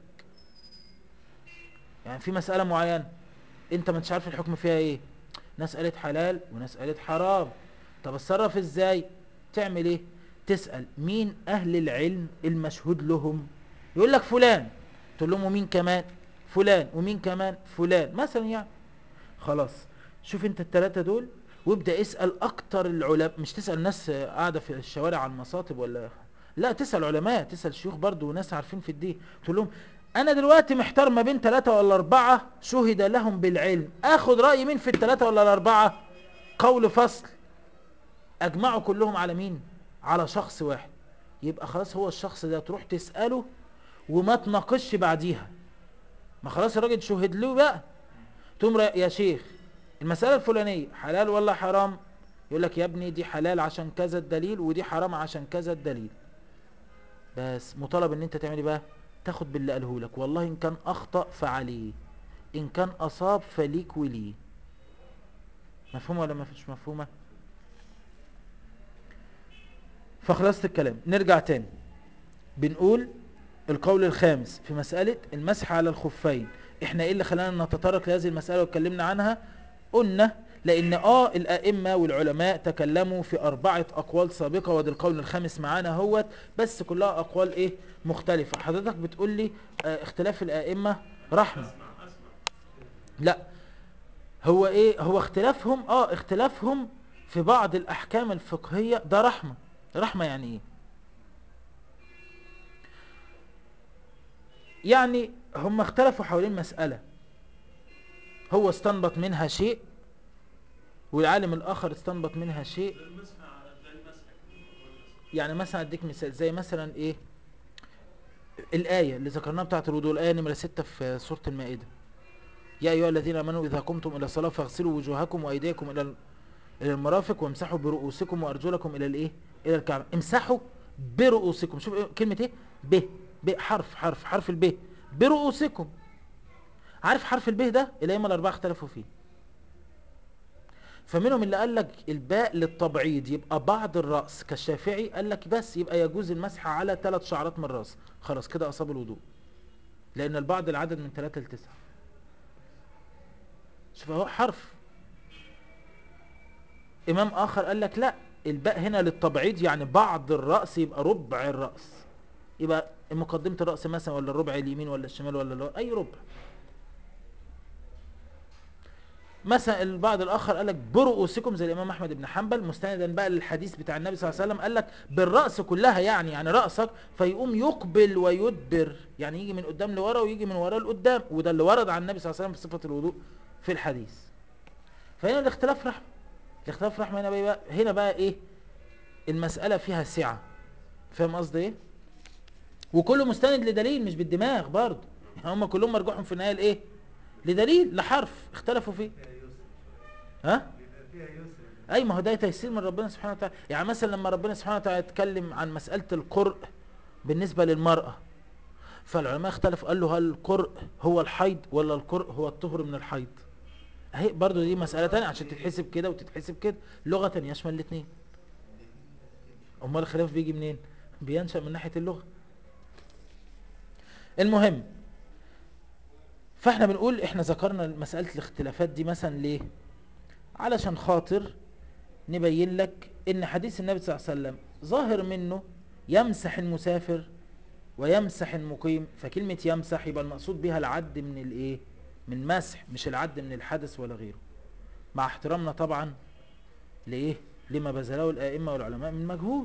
يعني في مسألة معينة انت ما انتش عارف الحكم فيها ايه ناس قالت حلال وناس قالت حرام طب اتصرف ازاي تعمل ايه تسأل مين اهل العلم المشهود لهم يقول لك فلان تقول لهم ومين كمان فلان ومين كمان فلان مثلا يعني خلاص شوف انت التلاتة دول وابدأ اسأل اكتر العلماء مش تسأل ناس قاعدة في الشوارع على المصاطب ولا لا تسأل علماء تسأل شيوخ برضو وناس عارفين في الدين تقول لهم انا دلوقتي محتار ما بين ثلاثة ولا اربعة شهد لهم بالعلم اخد رأي مين في الثلاثة ولا الاربعة قول فصل اجمعوا كلهم على مين على شخص واحد يبقى خلاص هو الشخص ده تروح تسأله وما تناقشش بعديها ما خلاص الراجل شهد له بقى تقوم را- يا شيخ المسألة الفلانية حلال ولا حرام يقول لك يا ابني دي حلال عشان كذا الدليل ودي حرام عشان كذا الدليل بس مطالب ان انت تعمل ايه بقى تاخد باللي قاله لك والله ان كان اخطأ فعليه ان كان اصاب فليك وليه مفهومة ولا ما فيش مفهومة فخلصت الكلام نرجع تاني بنقول القول الخامس في مسألة المسح على الخفين احنا ايه اللي خلانا نتطرق لهذه المسألة واتكلمنا عنها قلنا لان اه الائمة والعلماء تكلموا في اربعة اقوال سابقة وده القول الخامس معانا هوت بس كلها اقوال ايه مختلفة حضرتك بتقول لي اه اختلاف الائمة رحمة اسمع اسمع لا هو ايه هو اختلافهم اه اختلافهم في بعض الاحكام الفقهية ده رحمة رحمة يعني ايه يعني هم اختلفوا حوالين مسألة هو استنبط منها شيء والعالم الاخر استنبط منها شيء زي المسح على- زي المسح كده. يعني مثلا اديك مثال زي مثلا ايه الآية اللي ذكرناها بتاعت الوضوء الآية نمرة ستة في سورة المائدة يا أيها الذين آمنوا إذا قمتم إلى الصلاة فاغسلوا وجوهكم وأيديكم إلى ال- إلى المرافق وامسحوا برؤوسكم وأرجلكم إلى الإيه إلى الكعبة امسحوا برؤوسكم شوف إيه- كلمة إيه ب ب حرف حرف حرف الب برؤوسكم عارف حرف الب ده الأئمة الأربعة اختلفوا فيه فمنهم اللي قال لك الباء للتبعيض يبقى بعض الرأس كالشافعي قال لك بس يبقى يجوز المسح على ثلاث شعرات من الرأس خلاص كده أصاب الوضوء لأن البعض العدد من ثلاثة لتسعة شوف اهو حرف إمام آخر قال لك لا الباء هنا للتبعيض يعني بعض الرأس يبقى ربع الرأس يبقى مقدمة الرأس مثلا ولا الربع اليمين ولا الشمال ولا الو- أي ربع مثلا البعض الاخر قال لك برؤوسكم زي الامام احمد بن حنبل مستندا بقى للحديث بتاع النبي صلى الله عليه وسلم قال لك بالراس كلها يعني يعني راسك فيقوم يقبل ويدبر يعني يجي من قدام لورا ويجي من ورا لقدام وده اللي ورد عن النبي صلى الله عليه وسلم في صفه الوضوء في الحديث فهنا الاختلاف رحمه الاختلاف رحمه هنا بقى هنا بقى ايه المساله فيها سعه فاهم قصدي ايه وكله مستند لدليل مش بالدماغ برضه يعني هم كلهم مرجوحهم في النهايه لايه لدليل لحرف اختلفوا فيه فيها يسر ها بيبقى فيها يسر اي ما هو ده تيسير من ربنا سبحانه وتعالى يعني مثلا لما ربنا سبحانه وتعالى اتكلم عن مسألة القرء بالنسبة للمرأة فالعلماء اختلفوا قال له هل القرء هو الحيض ولا القرء هو الطهر من الحيض اهي برضو دي مسألة تانية عشان تتحسب كده وتتحسب كده لغة يشمل الاثنين امال الخلاف بيجي منين بينشأ من ناحية اللغة المهم فاحنا بنقول احنا ذكرنا مسألة الاختلافات دي مثلا ليه علشان خاطر نبين لك ان حديث النبي صلى الله عليه وسلم ظاهر منه يمسح المسافر ويمسح المقيم فكلمة يمسح يبقى المقصود بها العد من الايه من مسح مش العد من الحدث ولا غيره مع احترامنا طبعا لايه لما بذله الائمة والعلماء من مجهود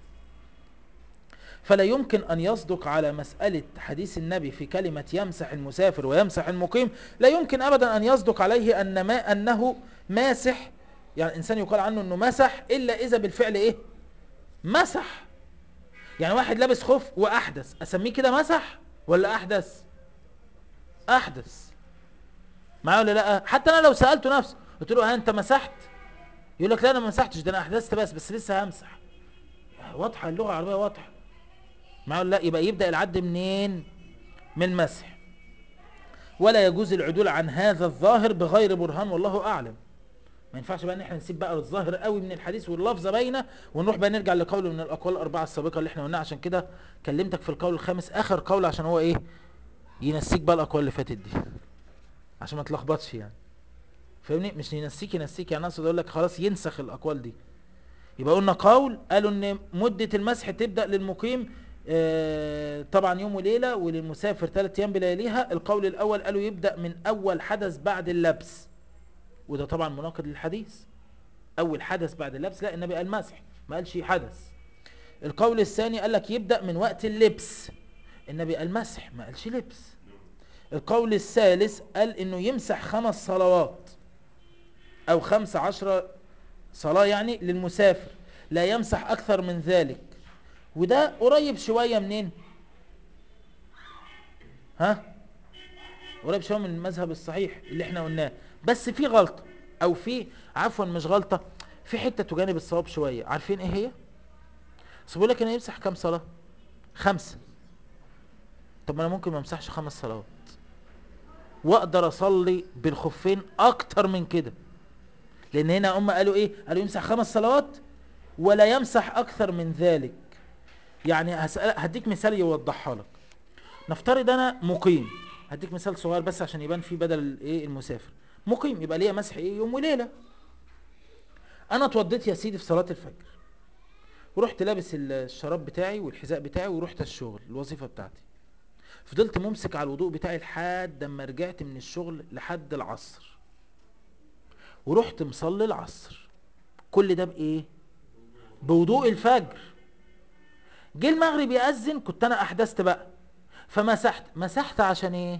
فلا يمكن أن يصدق على مسألة حديث النبي في كلمة يمسح المسافر ويمسح المقيم لا يمكن أبدا أن يصدق عليه أن ما أنه ماسح يعني الإنسان يقال عنه أنه مسح إلا إذا بالفعل إيه مسح يعني واحد لابس خف وأحدث أسميه كده مسح ولا أحدث أحدث معايا ولا لا حتى أنا لو سألته نفسه قلت له ها أنت مسحت يقول لك لا أنا ما مسحتش ده أنا أحدثت بس بس لسه همسح واضحة اللغة العربية واضحة معه لا يبقى يبدأ العد منين من المسح ولا يجوز العدول عن هذا الظاهر بغير برهان والله أعلم ما ينفعش بقى ان احنا نسيب بقى الظاهر قوي من الحديث واللفظه باينه ونروح بقى نرجع لقول من الاقوال الاربعه السابقه اللي احنا قلناها عشان كده كلمتك في القول الخامس اخر قول عشان هو ايه ينسيك بقى الاقوال اللي فاتت دي عشان ما تلخبطش يعني فاهمني مش ينسيك ينسيك يعني اقصد اقول لك خلاص ينسخ الاقوال دي يبقى قلنا قول قالوا ان مده المسح تبدا للمقيم آه، طبعا يوم وليلة وللمسافر ثلاث أيام بلياليها القول الأول قالوا يبدأ من أول حدث بعد اللبس وده طبعا مناقض للحديث أول حدث بعد اللبس لا النبي قال مسح ما قالش حدث القول الثاني قال لك يبدأ من وقت اللبس النبي قال مسح ما قالش لبس القول الثالث قال انه يمسح خمس صلوات او خمس عشر صلاة يعني للمسافر لا يمسح اكثر من ذلك وده قريب شوية منين ها قريب شوية من المذهب الصحيح اللي احنا قلناه بس في غلطة او في عفوا مش غلطة في حتة تجانب الصواب شوية عارفين ايه هي بس بيقول لك انا يمسح كام صلاة خمسة طب ما انا ممكن ما امسحش خمس صلوات واقدر اصلي بالخفين اكتر من كده لان هنا هم قالوا ايه قالوا يمسح خمس صلوات ولا يمسح اكثر من ذلك يعني هسأل هديك مثال يوضحها لك نفترض انا مقيم هديك مثال صغير بس عشان يبان فيه بدل ايه المسافر مقيم يبقى ليا مسح ايه يوم وليله انا اتوضيت يا سيدي في صلاه الفجر ورحت لابس الشراب بتاعي والحذاء بتاعي ورحت الشغل الوظيفه بتاعتي فضلت ممسك على الوضوء بتاعي لحد ما رجعت من الشغل لحد العصر ورحت مصلي العصر كل ده بايه بوضوء الفجر جه المغرب يأذن كنت انا احدثت بقى فمسحت مسحت عشان ايه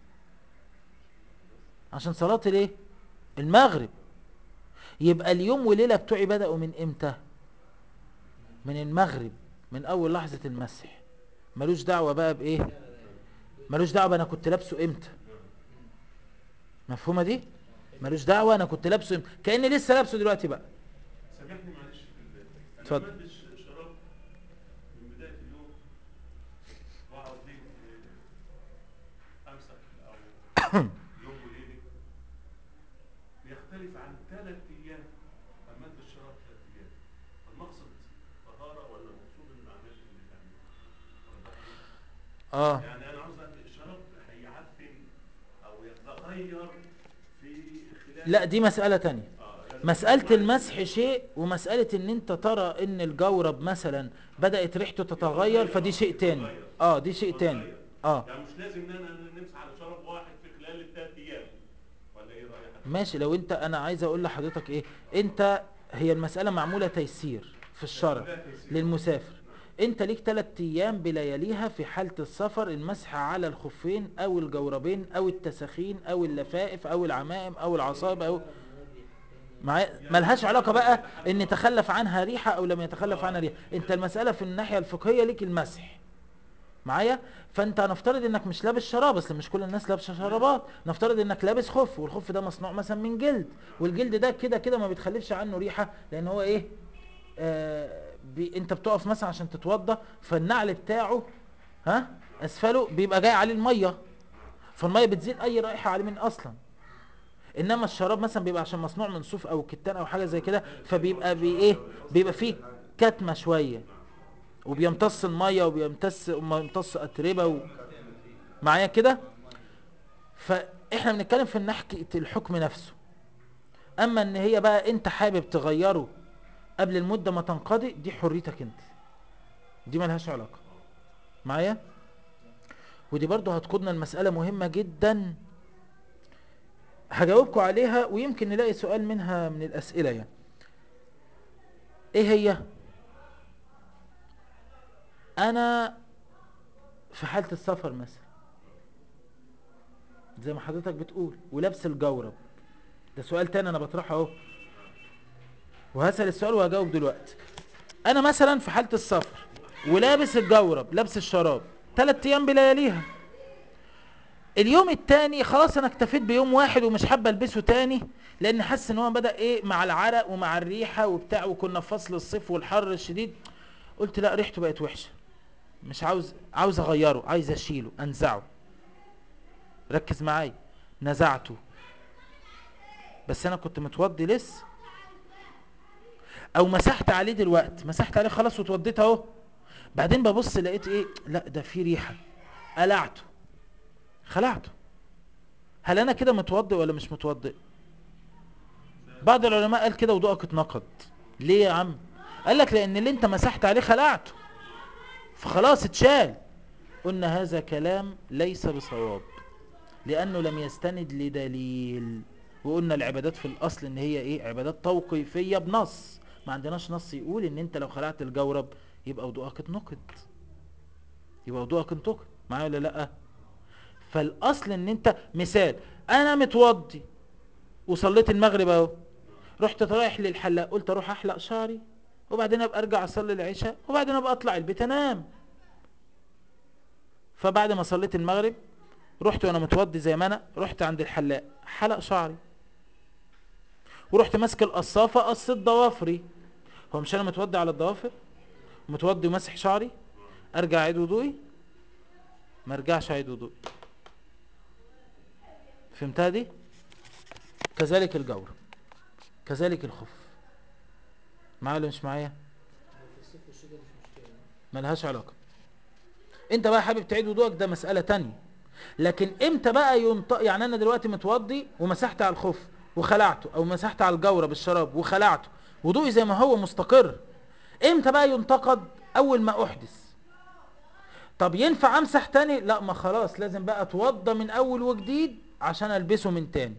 عشان صلاة الايه المغرب يبقى اليوم وليلة بتوعي بدأوا من امتى من المغرب من اول لحظة المسح ملوش دعوة بقى بايه ملوش دعوة انا كنت لابسه امتى مفهومة دي ملوش دعوة انا كنت لابسه امتى كأني لسه لابسه دلوقتي بقى سامحني معلش في ال- انا اتفضل. ما اديش شراب من بدايه اليوم واقعد ليه آه، امسح او يوم وليله بيختلف عن ثلاث ايام اما ادي الشراب ثلاث ايام المقصد طهاره ولا المقصود ان الاعمال اللي بتعملها اه يعني انا عاوز أقول الشراب هيعفن او يتغير في خلال لا دي مسألة تانية آه، لازم مسألة تكون المسح شيء ومسألة ان انت ترى ان الجورب مثلا بدأت ريحته تتغير فدي شيء تاني اه دي شيء تاني اه يعني مش لازم ان انا نمسح على شراب واحد في خلال الثلاث ايام ولا اي رائحه ماشي لو انت انا عايز اقول لحضرتك ايه انت هي المسألة معمولة تيسير في الشرع لا تيسير. للمسافر انت ليك ثلاث ايام بلياليها في حالة السفر المسح على الخفين او الجوربين او التساخين او اللفائف او العمائم او العصائب او معايا ملهاش علاقة بقى ان تخلف عنها ريحة او لم يتخلف عنها ريحة انت المسألة في الناحية الفقهية ليك المسح معايا فانت نفترض انك مش لابس شراب اصل مش كل الناس لابسه شرابات نفترض انك لابس خف والخف ده مصنوع مثلا من جلد والجلد ده كده كده ما بيتخلفش عنه ريحه لان هو ايه آه بي انت بتقف مثلا عشان تتوضى فالنعل بتاعه ها اسفله بيبقى جاي عليه الميه فالميه بتزيل اي رائحه عليه من اصلا انما الشراب مثلا بيبقى عشان مصنوع من صوف او كتان او حاجه زي كده فبيبقى بي ايه بيبقى فيه كتمه شويه وبيمتص الميه وبيمتص بيمتص اتربه و... معايا كده فاحنا بنتكلم في ناحيه الحكم نفسه اما ان هي بقى انت حابب تغيره قبل المده ما تنقضي دي حريتك انت دي ملهاش علاقه معايا ودي برضو هتقودنا المساله مهمه جدا هجاوبكم عليها ويمكن نلاقي سؤال منها من الاسئله يعني ايه هي انا في حالة السفر مثلا زي ما حضرتك بتقول ولابس الجورب ده سؤال تاني انا بطرحه اهو وهسأل السؤال وهجاوب دلوقتي انا مثلا في حالة السفر ولابس الجورب لابس الشراب تلات ايام بلياليها اليوم التاني خلاص انا اكتفيت بيوم واحد ومش حابه البسه تاني لان حاسس ان هو بدا ايه مع العرق ومع الريحه وبتاع وكنا في فصل الصيف والحر الشديد قلت لا ريحته بقت وحشه مش عاوز عاوز اغيره عايز اشيله انزعه ركز معايا نزعته بس انا كنت متوضي لسه او مسحت عليه دلوقتي مسحت عليه خلاص واتوضيت اهو بعدين ببص لقيت ايه لا ده في ريحه قلعته خلعته هل انا كده متوضي ولا مش متوضي بعض العلماء قال كده وضوءك اتنقض ليه يا عم قال لك لان اللي انت مسحت عليه خلعته فخلاص اتشال قلنا هذا كلام ليس بصواب لانه لم يستند لدليل وقلنا العبادات في الاصل ان هي ايه عبادات توقيفيه بنص ما عندناش نص يقول ان انت لو خلعت الجورب يبقى وضوءك اتنقض يبقى وضوءك انتقد معايا ولا لا فالاصل ان انت مثال انا متوضي وصليت المغرب اهو رحت رايح للحلاق قلت اروح احلق شعري وبعدين ابقى ارجع اصلي العشاء وبعدين ابقى اطلع البيت انام فبعد ما صليت المغرب رحت وانا متوضي زي ما انا رحت عند الحلاق حلق شعري ورحت ماسك القصافه قصيت ضوافري هو مش انا متوضي على الضوافر متوضي وماسح شعري ارجع اعيد وضوئي ما ارجعش اعيد وضوئي فهمتها دي كذلك الجور كذلك الخف معايا ولا مش معايا في الصيف والشتاء دي مش مشكلة ملهاش علاقة انت بقى حابب تعيد وضوءك ده مسألة تانية لكن امتى بقى ينط... يعني انا دلوقتي متوضي ومسحت على الخف وخلعته او مسحت على الجورة بالشراب وخلعته وضوئي زي ما هو مستقر امتى بقى ينتقد اول ما احدث طب ينفع امسح تاني لا ما خلاص لازم بقى اتوضى من اول وجديد عشان البسه من تاني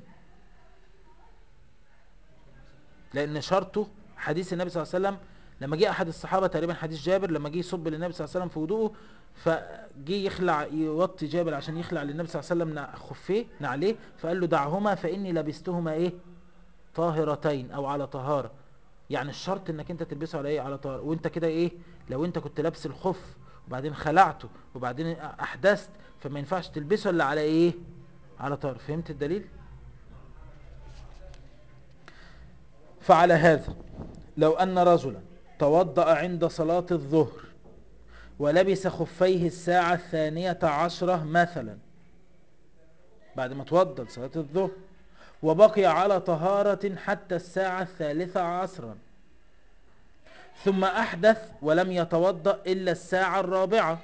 لان شرطه حديث النبي صلى الله عليه وسلم لما جه احد الصحابه تقريبا حديث جابر لما جه يصب للنبي صلى الله عليه وسلم في وضوءه فجه يخلع يوطي جابر عشان يخلع للنبي صلى الله عليه وسلم نع- خفيه نعليه فقال له دعهما فاني لبستهما ايه طاهرتين او على طهاره يعني الشرط انك انت تلبسه على ايه على طهاره وانت كده ايه لو انت كنت لابس الخف وبعدين خلعته وبعدين احدثت فما ينفعش تلبسه الا على ايه على طهاره فهمت الدليل فعلى هذا لو أن رجلا توضأ عند صلاة الظهر ولبس خفيه الساعة الثانية عشرة مثلا بعد ما توضأ لصلاة الظهر وبقي على طهارة حتى الساعة الثالثة عصرا ثم أحدث ولم يتوضأ إلا الساعة الرابعة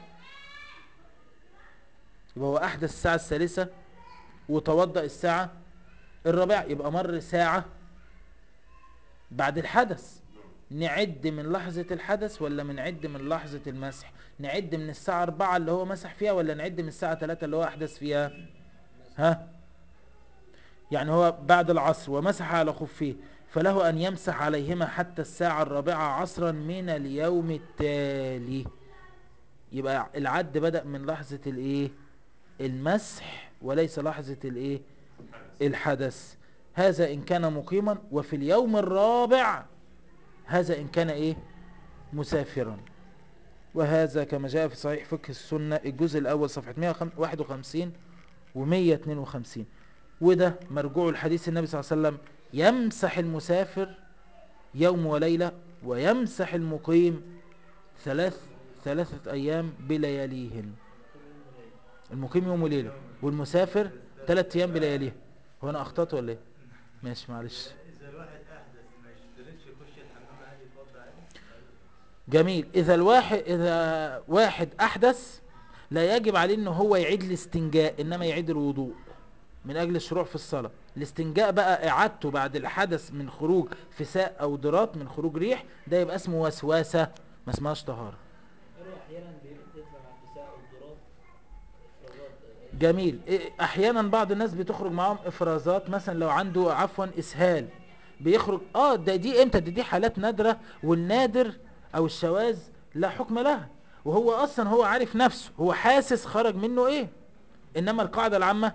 يبقى هو أحدث الساعة الثالثة وتوضأ الساعة الرابعة يبقى مر ساعة بعد الحدث نعد من لحظة الحدث ولا من عد من لحظة المسح نعد من الساعة 4 اللي هو مسح فيها ولا نعد من الساعة 3 اللي هو أحدث فيها ها يعني هو بعد العصر ومسح على خفيه فله أن يمسح عليهما حتى الساعة الرابعة عصرا من اليوم التالي يبقى العد بدأ من لحظة الايه المسح وليس لحظة الايه الحدث هذا إن كان مقيما وفي اليوم الرابع هذا إن كان إيه مسافرا وهذا كما جاء في صحيح فقه السنة الجزء الأول صفحة 151 و 152 وده مرجوع الحديث النبي صلى الله عليه وسلم يمسح المسافر يوم وليلة ويمسح المقيم ثلاث ثلاثة أيام بلياليهن المقيم يوم وليلة والمسافر ثلاث أيام بلياليها هو أنا أخطأت ولا إيه؟ ماشي معلش اذا الواحد احدث ما يشتركش يخش الحمام عادي يتوضا عادي جميل إذا الواحد إذا واحد أحدث لا يجب عليه إن هو يعيد الاستنجاء إنما يعيد الوضوء من أجل الشروع في الصلاة الاستنجاء بقى إعادته بعد الحدث من خروج فساء أو ضرات من خروج ريح ده يبقى اسمه وسواسة ما اسمهاش طهارة قالوا احيانا بيطلع مع النساء والضراب افرازات جميل إيه، احيانا بعض الناس بتخرج معاهم افرازات مثلا لو عنده عفوا اسهال بيخرج اه ده دي امتى دي, دي حالات نادرة والنادر او الشواذ لا حكم لها وهو اصلا هو عارف نفسه هو حاسس خرج منه ايه انما القاعدة العامة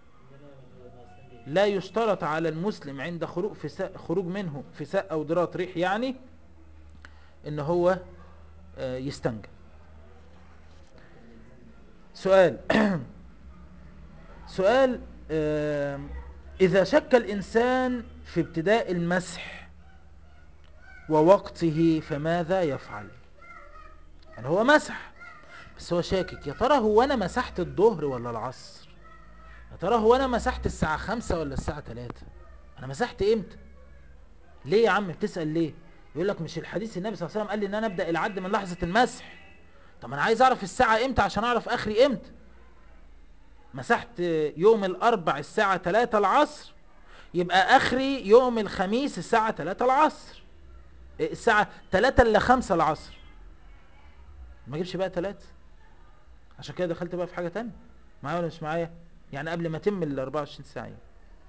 لا يشترط على المسلم عند خروج فساء خروج منه فساء او ضرات ريح يعني ان هو آه، يستنجى سؤال سؤال آم، إذا شك الإنسان في ابتداء المسح ووقته فماذا يفعل يعني هو مسح بس هو شاكك يا ترى هو أنا مسحت الظهر ولا العصر يا ترى هو أنا مسحت الساعة خمسة ولا الساعة تلاتة أنا مسحت إمتى ليه يا عم بتسأل ليه يقول لك مش الحديث النبي صلى الله عليه وسلم قال لي ان انا ابدا العد من لحظه المسح طب انا عايز اعرف الساعه امتى عشان اعرف اخري امتى مسحت يوم الاربع الساعه 3 العصر يبقى اخري يوم الخميس الساعه 3 العصر إيه، الساعه 3 الا 5 العصر ما اجيبش بقى 3 عشان كده دخلت بقى في حاجه تانية معايا ولا مش معايا يعني قبل ما اتم ال 24 ساعه يعني.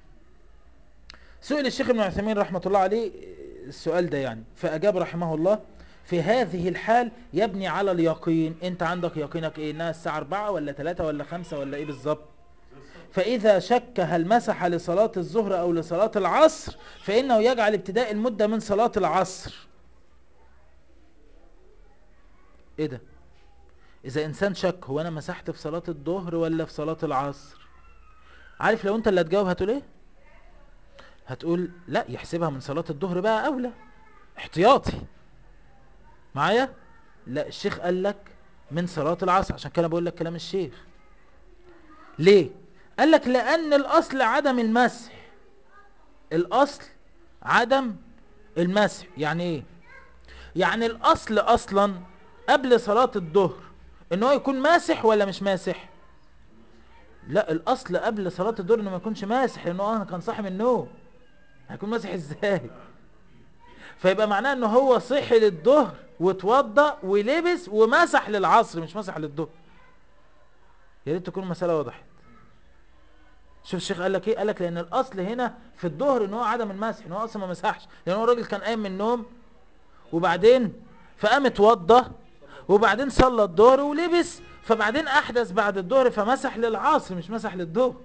سئل الشيخ ابن عثيمين رحمة الله عليه السؤال ده يعني فأجاب رحمه الله في هذه الحال يبني على اليقين انت عندك يقينك ايه انها الساعة 4 ولا 3 ولا 5 ولا ايه بالظبط فإذا شك هل مسح لصلاة الظهر أو لصلاة العصر فإنه يجعل ابتداء المدة من صلاة العصر ايه ده إذا إنسان شك هو أنا مسحت في صلاة الظهر ولا في صلاة العصر عارف لو أنت اللي هتجاوب هتقول ايه هتقول لا يحسبها من صلاة الظهر بقى أولى احتياطي معايا لا الشيخ قال لك من صلاة العصر عشان كده بقول لك كلام الشيخ ليه قال لك لأن الأصل عدم المسح الأصل عدم المسح يعني ايه يعني الأصل أصلا قبل صلاة الظهر ان هو يكون ماسح ولا مش ماسح لا الأصل قبل صلاة الظهر انه ما يكونش ماسح لأنه اه كان صاحي من النوم هيكون ماسح ازاي فيبقى معناه ان هو صحي للظهر واتوضى ولبس ومسح للعصر مش مسح للظهر يا ريت تكون المساله وضحت شوف الشيخ قال لك ايه قال لك لان الاصل هنا في الظهر ان هو عدم المسح ان هو اصلا ما مسحش لان هو الراجل كان قايم من النوم وبعدين فقام اتوضى وبعدين صلى الظهر ولبس فبعدين احدث بعد الظهر فمسح للعصر مش مسح للظهر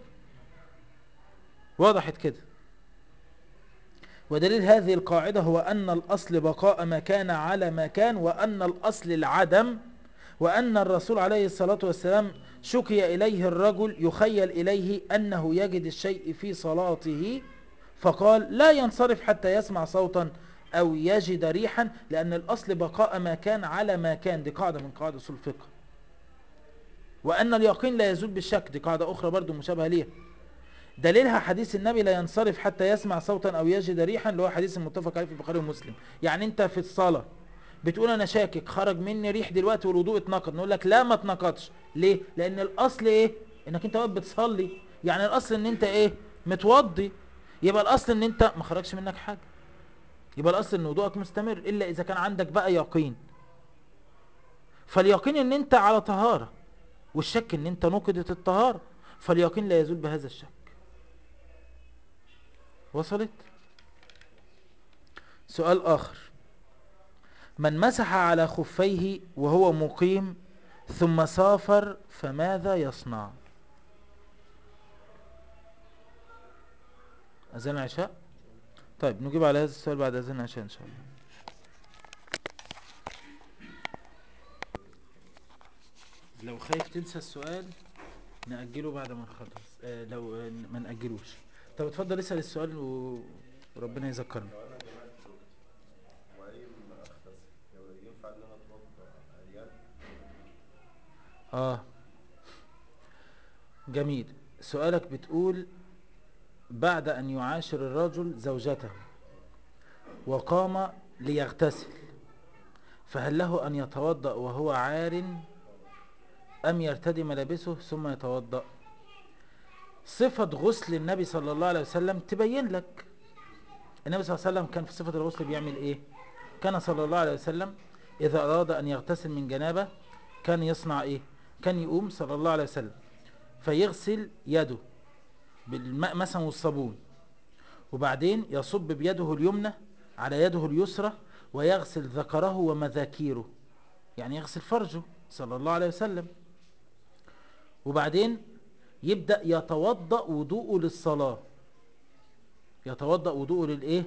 وضحت كده ودليل هذه القاعدة هو أن الأصل بقاء ما كان على ما كان وأن الأصل العدم وأن الرسول عليه الصلاة والسلام شكي إليه الرجل يخيل إليه أنه يجد الشيء في صلاته فقال لا ينصرف حتى يسمع صوتا أو يجد ريحا لأن الأصل بقاء ما كان على ما كان دي قاعدة من قواعد أصول الفقه وأن اليقين لا يزول بالشك دي قاعدة أخرى برضو مشابهة ليها دليلها حديث النبي لا ينصرف حتى يسمع صوتا او يجد ريحا اللي هو حديث المتفق عليه في البخاري ومسلم يعني انت في الصلاه بتقول انا شاكك خرج مني ريح دلوقتي والوضوء اتنقض نقول لك لا ما اتنقضش ليه لان الاصل ايه انك انت واقف بتصلي يعني الاصل ان انت ايه متوضي يبقى الاصل ان انت ما خرجش منك حاجه يبقى الاصل ان وضوءك مستمر الا اذا كان عندك بقى يقين فاليقين ان انت على طهاره والشك ان انت نقضت الطهاره فاليقين لا يزول بهذا الشك وصلت سؤال آخر من مسح على خفيه وهو مقيم ثم سافر فماذا يصنع أذان العشاء طيب نجيب على هذا السؤال بعد أذان العشاء إن شاء الله لو خايف تنسى السؤال نأجله بعد ما نخلص آه لو آه ما نأجلوش طب اتفضل اسأل السؤال و... وربنا يذكرنا لو انا جمعت زوجتي وقايم اغتسل ينفع ان انا اتوضا عريان اه جميل سؤالك بتقول بعد ان يعاشر الرجل زوجته وقام ليغتسل فهل له ان يتوضأ وهو عار ام يرتدي ملابسه ثم يتوضأ صفة غسل النبي صلى الله عليه وسلم تبين لك النبي صلى الله عليه وسلم كان في صفة الغسل بيعمل ايه كان صلى الله عليه وسلم اذا اراد ان يغتسل من جنابه كان يصنع ايه كان يقوم صلى الله عليه وسلم فيغسل يده بالماء مثلا والصابون وبعدين يصب بيده اليمنى على يده اليسرى ويغسل ذكره ومذاكيره يعني يغسل فرجه صلى الله عليه وسلم وبعدين يبدأ يتوضأ وضوءه للصلاة يتوضأ وضوءه للإيه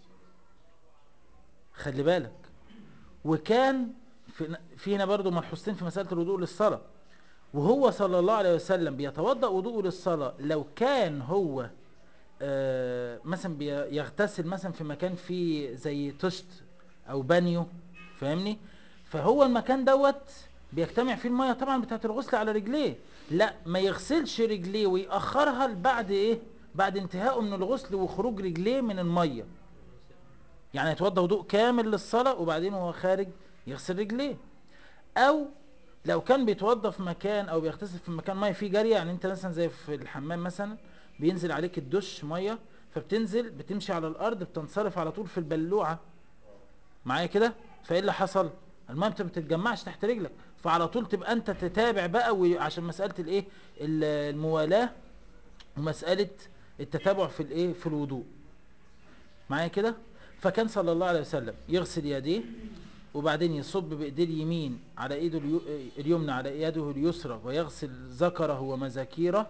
خلي بالك وكان في في هنا برضو ملحوظتين في مسألة الوضوء للصلاة وهو صلى الله عليه وسلم بيتوضأ وضوءه للصلاة لو كان هو آه مثلا بيغتسل مثلا في مكان فيه زي طشت او بانيو فاهمني فهو المكان دوت بيجتمع فيه المية طبعا بتاعت الغسل على رجليه لا ما يغسلش رجليه ويأخرها بعد ايه بعد انتهائه من الغسل وخروج رجليه من المية يعني يتوضا وضوء كامل للصلاة وبعدين وهو خارج يغسل رجليه او لو كان بيتوضا في مكان او بيغتسل في مكان ميه فيه جاريه يعني انت مثلا زي في الحمام مثلا بينزل عليك الدش ميه فبتنزل بتمشي على الارض بتنصرف على طول في البلوعه معايا كده فايه اللي حصل الميه ما بتتجمعش تحت رجلك فعلى طول تبقى انت تتابع بقى وعشان مساله الايه الموالاه ومساله التتابع في الايه في الوضوء معايا كده فكان صلى الله عليه وسلم يغسل يديه وبعدين يصب بايديه اليمين على ايده اليو... اليمنى على يده اليسرى ويغسل ذكره ومذاكيره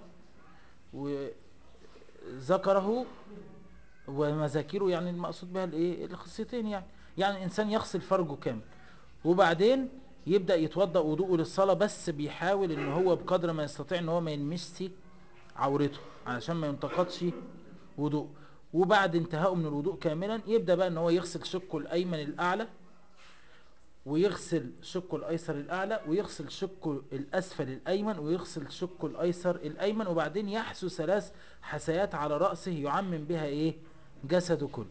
وذكره ومذاكيره يعني المقصود بها الايه الخصيتين يعني يعني الانسان يغسل فرجه كامل وبعدين يبدا يتوضا وضوءه للصلاه بس بيحاول ان هو بقدر ما يستطيع ان هو ما يلمسش عورته علشان ما ينتقدش وضوء وبعد انتهائه من الوضوء كاملا يبدا بقى ان هو يغسل شقه الايمن الاعلى ويغسل شقه الايسر الاعلى ويغسل شقه الاسفل الايمن ويغسل شقه الايسر الايمن وبعدين يحسو ثلاث حسيات على راسه يعمم بها ايه جسده كله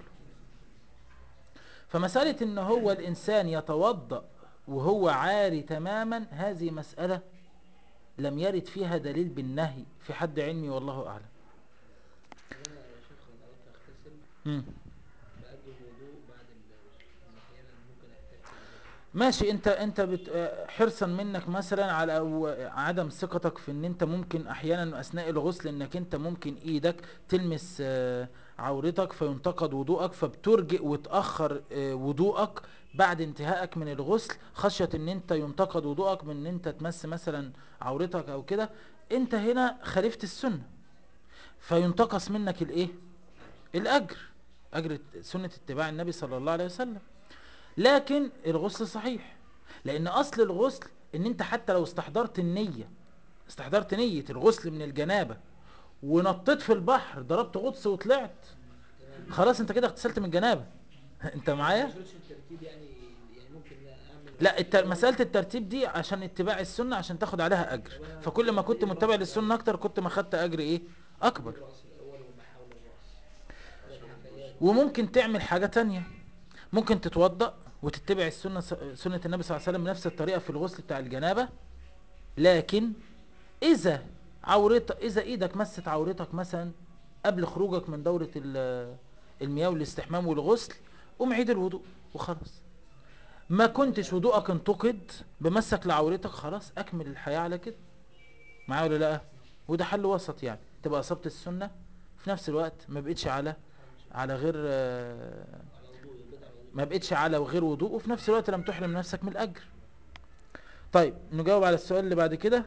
فمساله ان هو الانسان يتوضا وهو عاري تماما هذه مساله لم يرد فيها دليل بالنهي في حد علمي والله اعلم انا يا شيخ انا قلت اغتسل مم. باجل الوضوء بعد الغسل إن احيانا ممكن احتاج كده. ماشي انت انت بت... آه، حرصا منك مثلا على أو عدم ثقتك في ان انت ممكن احيانا اثناء الغسل انك انت ممكن ايدك تلمس آه، عورتك فينتقد وضوءك فبترجئ وتأخر آه، وضوءك بعد انتهائك من الغسل خشية ان انت ينتقد وضوءك من ان انت تمس مثلا عورتك او كده انت هنا خالفت السنة فينتقص منك الايه الاجر اجر سنة اتباع النبي صلى الله عليه وسلم لكن الغسل صحيح لان اصل الغسل ان انت حتى لو استحضرت النية استحضرت نية الغسل من الجنابة ونطيت في البحر ضربت غطس وطلعت خلاص انت كده اغتسلت من الجنابة انت معايا ما شرطش الترتيب يعني يعني ممكن اعمل لا الت... مسألة الترتيب دي عشان اتباع السنة عشان تاخد عليها اجر فكل ما كنت متبع للسنة اكتر كنت ما خدت اجر ايه اكبر الراس الاول ومحاول الراس لكن وممكن تعمل حاجة تانية ممكن تتوضأ وتتبع السنة سنة النبي صلى الله عليه وسلم بنفس الطريقة في الغسل بتاع الجنابة لكن إذا عورت إذا إيدك مست عورتك مثلا قبل خروجك من دورة ال- المياه والاستحمام والغسل قوم عيد الوضوء وخلاص ما كنتش وضوءك انتقد بمسك لعورتك خلاص أكمل الحياة على كده معايا ولا لا وده حل وسط يعني تبقى أصبت السنة في نفس الوقت ما بقتش على على غير آه، على وضوء يبقى على وضوء ما بقتش على وغير وضوء وفي نفس الوقت لم تحرم نفسك من الأجر طيب نجاوب على السؤال اللي بعد كده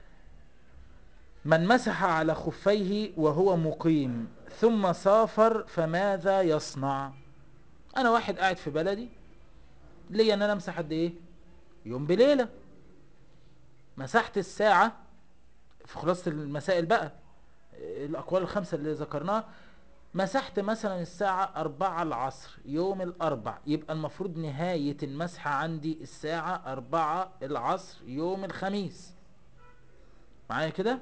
من مسح على خفيه وهو مقيم ثم سافر فماذا يصنع انا واحد قاعد في بلدي ليا ان انا امسح قد ايه يوم بليله مسحت الساعه في خلاصه المسائل بقى الاقوال الخمسه اللي ذكرناها مسحت مثلا الساعة أربعة العصر يوم الأربع يبقى المفروض نهاية المسح عندي الساعة أربعة العصر يوم الخميس معايا كده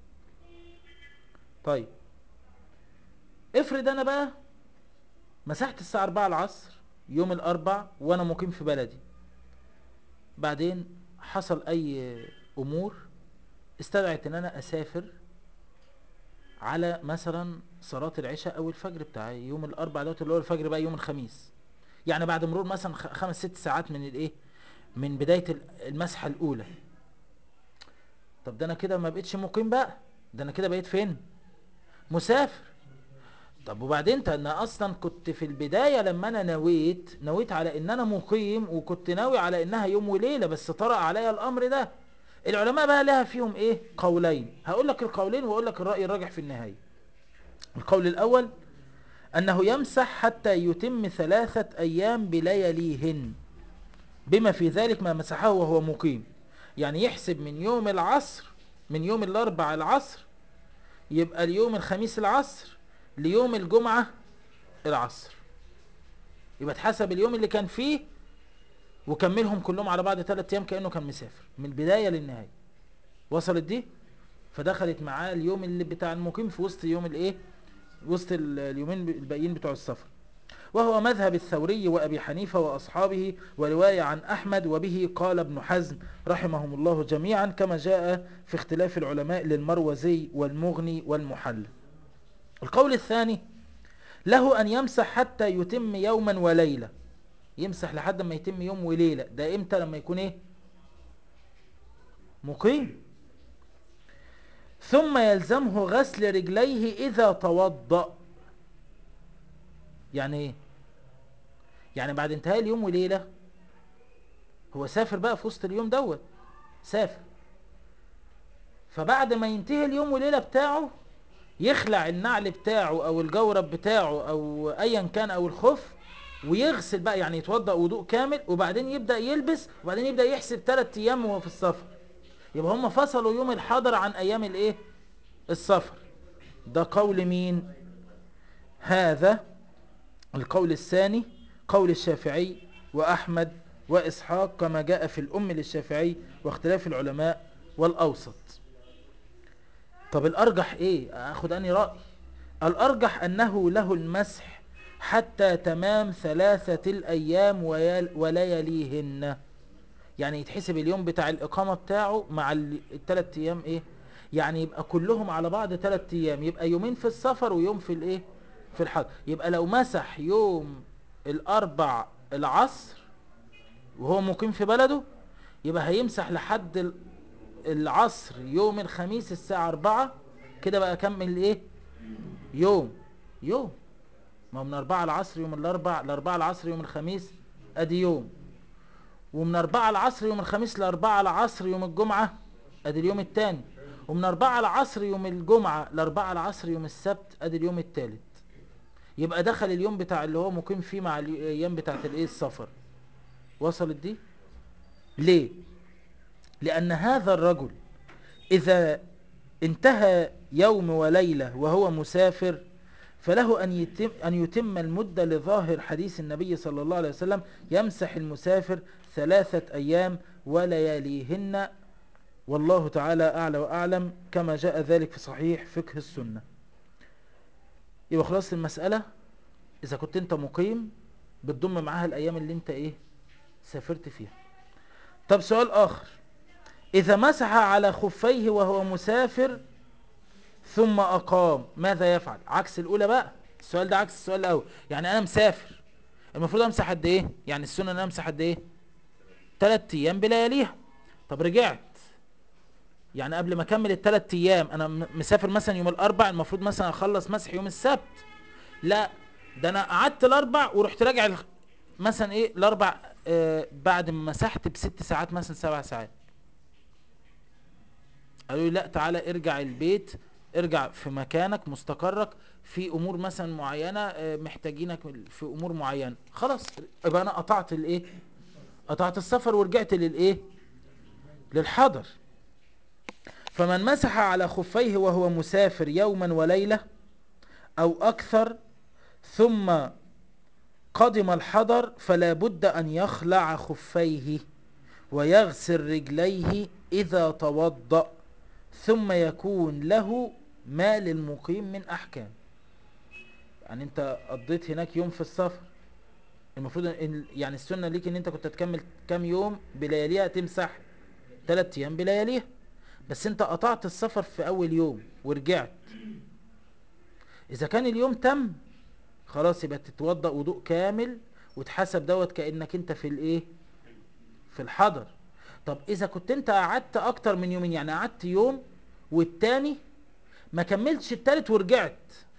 طيب افرض أنا بقى مسحت الساعة أربعة العصر يوم الأربع وأنا مقيم في بلدي بعدين حصل أي أمور استدعت إن أنا أسافر على مثلا صلاة العشاء او الفجر بتاع يوم الاربع دوت اللي هو الفجر بقى يوم الخميس يعني بعد مرور مثلا خ- خمس ست ساعات من الايه من بداية ال- المسحة الاولى طب ده انا كده ما بقتش مقيم بقى ده انا كده بقيت فين مسافر طب وبعدين انت انا اصلا كنت في البداية لما انا نويت نويت على ان انا مقيم وكنت ناوي على انها يوم وليلة بس طرأ عليا الامر ده العلماء بقى لها فيهم ايه قولين هقول لك القولين واقول لك الرأي الراجح في النهاية القول الاول انه يمسح حتى يتم ثلاثة ايام بلياليهن بما في ذلك ما مسحه وهو مقيم يعني يحسب من يوم العصر من يوم الاربع العصر يبقى اليوم الخميس العصر ليوم الجمعة العصر يبقى اتحسب اليوم اللي كان فيه وكملهم كلهم على بعض ثلاث ايام كانه كان مسافر من البدايه للنهايه وصلت دي فدخلت معاه اليوم اللي بتاع المقيم في وسط يوم الايه وسط ال- اليومين الباقيين بتوع السفر وهو مذهب الثوري وابي حنيفه واصحابه وروايه عن احمد وبه قال ابن حزم رحمهم الله جميعا كما جاء في اختلاف العلماء للمروزي والمغني والمحل القول الثاني له ان يمسح حتى يتم يوما وليله يمسح لحد ما يتم يوم وليلة ده امتى لما يكون ايه مقيم ثم يلزمه غسل رجليه اذا توضأ يعني ايه يعني بعد انتهاء اليوم وليلة هو سافر بقى في وسط اليوم دوت سافر فبعد ما ينتهي اليوم وليلة بتاعه يخلع النعل بتاعه او الجورب بتاعه او ايا كان او الخف ويغسل بقى يعني يتوضأ وضوء كامل وبعدين يبدأ يلبس وبعدين يبدأ يحسب ثلاث ايام وهو في السفر يبقى هم فصلوا يوم الحضر عن ايام الايه السفر ده قول مين هذا القول الثاني قول الشافعي واحمد واسحاق كما جاء في الام للشافعي واختلاف العلماء والاوسط طب الارجح ايه اخد اني رأي الارجح انه له المسح حتى تمام ثلاثة الايام ويل- ولياليهن يعني يتحسب اليوم بتاع الاقامة بتاعه مع ال- التلات ايام ايه يعني يبقى كلهم على بعض تلات ايام يبقى يومين في السفر ويوم في الايه في الحضر يبقى لو مسح يوم الاربع العصر وهو مقيم في بلده يبقى هيمسح لحد ال- العصر يوم الخميس الساعة أربعة كده بقى كمل ايه يوم يوم ما هو من أربعة العصر يوم الأربع لأربعة العصر يوم الخميس أدي يوم ومن أربعة العصر يوم الخميس لأربعة العصر يوم الجمعة أدي اليوم التاني ومن أربعة العصر يوم الجمعة لأربعة العصر يوم السبت أدي اليوم التالت يبقى دخل اليوم بتاع اللي هو مقيم فيه مع الأيام بتاعت الإيه السفر وصلت دي ليه لأن هذا الرجل إذا انتهى يوم وليلة وهو مسافر فله أن يتم, أن يتم المدة لظاهر حديث النبي صلى الله عليه وسلم يمسح المسافر ثلاثة أيام ولياليهن والله تعالى أعلى وأعلم كما جاء ذلك في صحيح فقه السنة يبقى خلاص المسألة إذا كنت أنت مقيم بتضم معاها الأيام اللي أنت إيه سافرت فيها طب سؤال آخر إذا مسح على خفيه وهو مسافر ثم أقام ماذا يفعل عكس الأولى بقى السؤال ده عكس السؤال الأول يعني أنا مسافر المفروض أمسح قد إيه يعني السنة أن أنا أمسح قد إيه تلات أيام بلياليها طب رجعت يعني قبل ما أكمل التلات أيام أنا م- مسافر مثلا يوم الأربع المفروض مثلا أخلص مسح يوم السبت لا ده انا قعدت الاربع ورحت راجع الخ- مثلا ايه الاربع آه بعد ما مسحت بست ساعات مثلا سبع ساعات قالوا لي لا تعالى ارجع البيت ارجع في مكانك مستقرك في امور مثلا معينه آه، محتاجينك في امور معينه خلاص يبقى انا قطعت الايه قطعت السفر ورجعت للايه للحضر فمن مسح على خفيه وهو مسافر يوما وليله او اكثر ثم قدم الحضر فلا بد ان يخلع خفيه ويغسل رجليه اذا توضأ ثم يكون له ما للمقيم من احكام يعني انت قضيت هناك يوم في السفر المفروض ان يعني السنه ليك ان انت كنت تكمل كام يوم بلياليها تمسح ثلاث ايام بلياليها بس انت قطعت السفر في اول يوم ورجعت اذا كان اليوم تم خلاص يبقى تتوضا وضوء كامل وتحسب دوت كانك انت في الايه في الحضر طب اذا كنت انت قعدت اكتر من يومين يعني قعدت يوم والتاني ما كملتش التالت ورجعت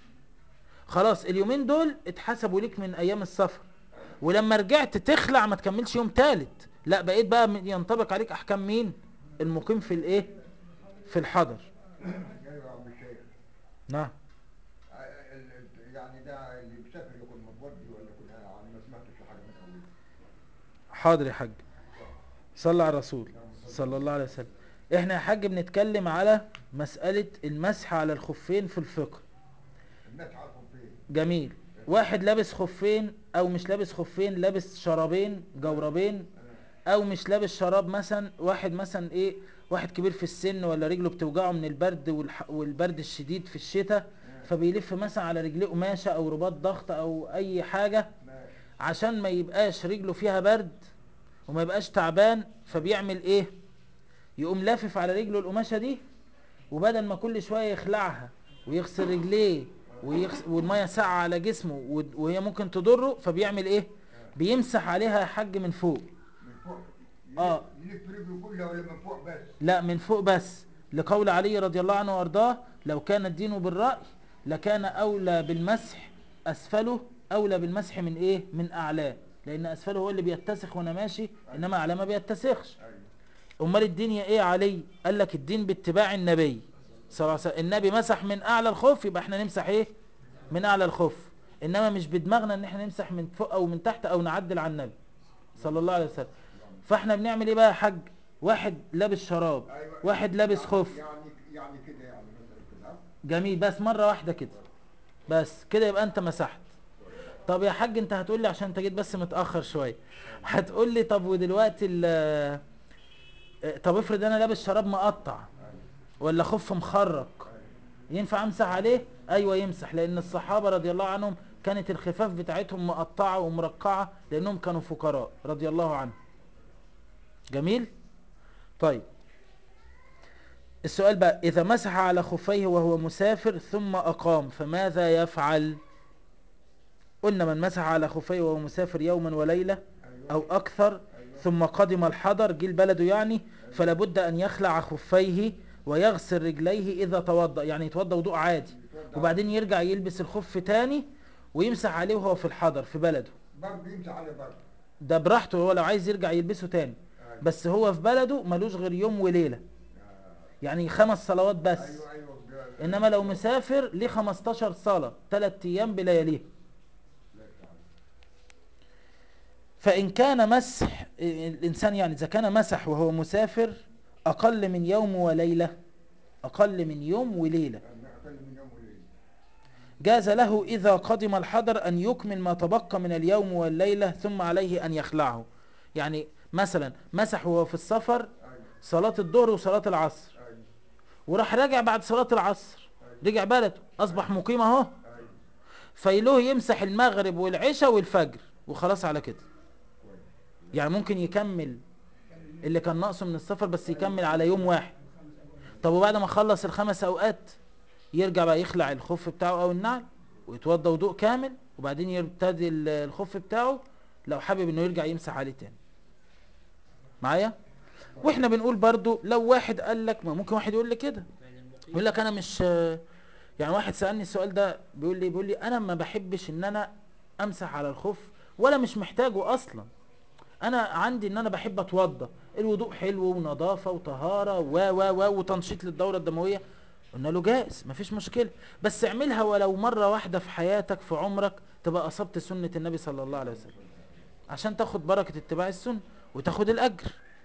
خلاص اليومين دول اتحسبوا ليك من ايام السفر ولما رجعت تخلع ما تكملش يوم تالت لا بقيت بقى من- ينطبق عليك احكام مين المقيم في الايه في الحضر ايوه يا عم الشيخ نعم ال- ال- يعني ده اللي بيسافر يكون متودي ولا يكون يعني ما سمعتش حاجه من اول حاضر يا حاج صلى على الرسول صلى الله عليه وسلم احنا يا حاج بنتكلم على مسألة المسح على الخفين في الفقه الناس عارفهم فين جميل واحد لابس خفين او مش لابس خفين لابس شرابين جوربين او مش لابس شراب مثلا واحد مثلا ايه واحد كبير في السن ولا رجله بتوجعه من البرد والح... والبرد الشديد في الشتاء فبيلف مثلا على رجليه قماشه او رباط ضغط او اي حاجه عشان ما يبقاش رجله فيها برد وما يبقاش تعبان فبيعمل ايه يقوم لافف على رجله القماشه دي وبدل ما كل شويه يخلعها ويغسل رجليه ويغس... والميه ساقعه على جسمه و- وهي ممكن تضره فبيعمل ايه بيمسح عليها يا حاج من فوق من فوق آه. يلف رجله كلها ولا من فوق بس لا من فوق بس لقول علي رضي الله عنه وارضاه لو كان الدين بالرأي لكان اولى بالمسح اسفله اولى بالمسح من ايه من اعلاه لان اسفله هو اللي بيتسخ وانا ماشي انما اعلاه ما بيتسخش ايوه امال الدين يا ايه علي قال لك الدين باتباع النبي صلى الله عليه وسلم النبي مسح من اعلى الخف يبقى احنا نمسح ايه من اعلى الخف انما مش بدماغنا ان احنا نمسح من فوق او من تحت او نعدل على النبي صلى الله عليه وسلم فاحنا بنعمل ايه بقى يا حاج واحد لابس شراب ايوه واحد لابس خف يعني يعني كده يعني مثلا كده جميل بس مرة واحدة كده بس كده يبقى انت مسحت طب يا حاج انت هتقول لي عشان انت جيت بس متأخر شوية هتقول لي طب ودلوقتي ال اه، طب افرض انا لابس شراب مقطع ولا خف مخرق ينفع امسح عليه ايوه يمسح لان الصحابة رضي الله عنهم كانت الخفاف بتاعتهم مقطعة ومرقعة لانهم كانوا فقراء رضي الله عنهم جميل طيب السؤال بقى إذا مسح على خفيه وهو مسافر ثم أقام فماذا يفعل قلنا من مسح على خفيه وهو مسافر يوما وليلة أو أكثر ثم قدم الحضر جه بلده يعني فلا بد أن يخلع خفيه ويغسل رجليه إذا توضأ يعني يتوضأ وضوء عادي وبعدين يرجع يلبس الخف تاني ويمسح عليه وهو في الحضر في بلده برضه يمسح عليه برضه ده براحته هو لو عايز يرجع يلبسه تاني بس هو في بلده ملوش غير يوم وليلة يعني خمس صلوات بس ايوه ايوه ب- انما لو مسافر ليه 15 صلاة 3 ايام بلياليها فان كان مسح الانسان يعني اذا كان مسح وهو مسافر اقل من يوم وليلة اقل من يوم وليلة اقل من يوم وليله جاز له اذا قدم الحضر ان يكمل ما تبقى من اليوم والليلة ثم عليه ان يخلعه يعني مثلا مسح وهو في السفر ايوه صلاة الظهر وصلاة العصر ايوه وراح راجع بعد صلاة العصر رجع بلده اصبح مقيم اهو ايوه فيلوه يمسح المغرب والعشاء والفجر وخلاص على كده يعني ممكن يكمل اللي كان ناقصه من السفر بس يكمل على يوم واحد طب وبعد ما خلص الخمس اوقات يرجع بقى يخلع الخف بتاعه او النعل ويتوضى وضوء كامل وبعدين يرتدي ال- الخف بتاعه لو حابب انه يرجع يمسح عليه تاني معايا واحنا بنقول برضو لو واحد قال لك ما ممكن واحد يقول لي كده يعني المقيم يقول لك انا مش يعني واحد سألني السؤال ده بيقول لي بيقول لي انا ما بحبش ان انا امسح على الخف ولا مش محتاجه اصلا انا عندي ان انا بحب اتوضى الوضوء حلو ونظافه وطهاره و و و وتنشيط للدوره الدمويه قلنا له جائز مفيش مشكله بس اعملها ولو مره واحده في حياتك في عمرك تبقى اصبت سنه النبي صلى الله عليه وسلم عشان تاخد بركه اتباع السنه وتاخد الاجر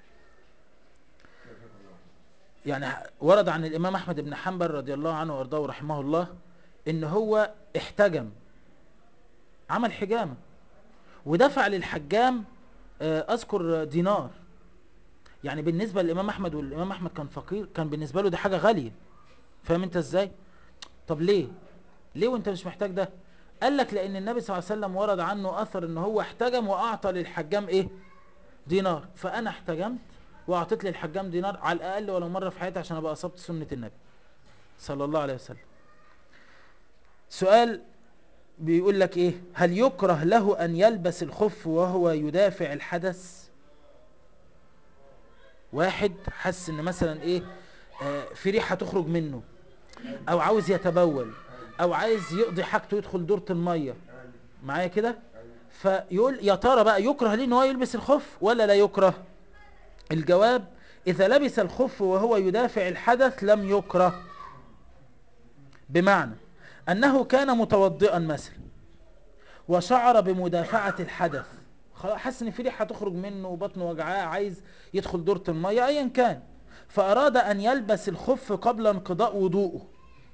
يعني ورد عن الامام احمد بن حنبل رضي الله عنه وارضاه ورحمه الله ان هو احتجم عمل حجامه ودفع للحجام آه، اذكر دينار يعني بالنسبه للامام احمد والامام احمد كان فقير كان بالنسبه له دي حاجه غاليه فاهم انت ازاي طب ليه ليه وانت مش محتاج ده قال لك لان النبي صلى الله عليه وسلم ورد عنه اثر ان هو احتجم واعطى للحجام ايه دينار فانا احتجمت واعطيت للحجام دينار على الاقل ولو مره في حياتي عشان ابقى اصبت سنه النبي صلى الله عليه وسلم سؤال بيقول لك ايه هل يكره له ان يلبس الخف وهو يدافع الحدث واحد حس ان مثلا ايه آه في ريحه تخرج منه او عاوز يتبول او عايز يقضي حاجته يدخل دورة الميه معايا كده فيقول يا ترى بقى يكره ليه ان هو يلبس الخف ولا لا يكره الجواب اذا لبس الخف وهو يدافع الحدث لم يكره بمعنى انه كان متوضئا مثلا وشعر بمدافعة الحدث خلاص حس ان في ريحه تخرج منه وبطنه وجعاه عايز يدخل دورة الميه ايا كان فاراد ان يلبس الخف قبل انقضاء وضوءه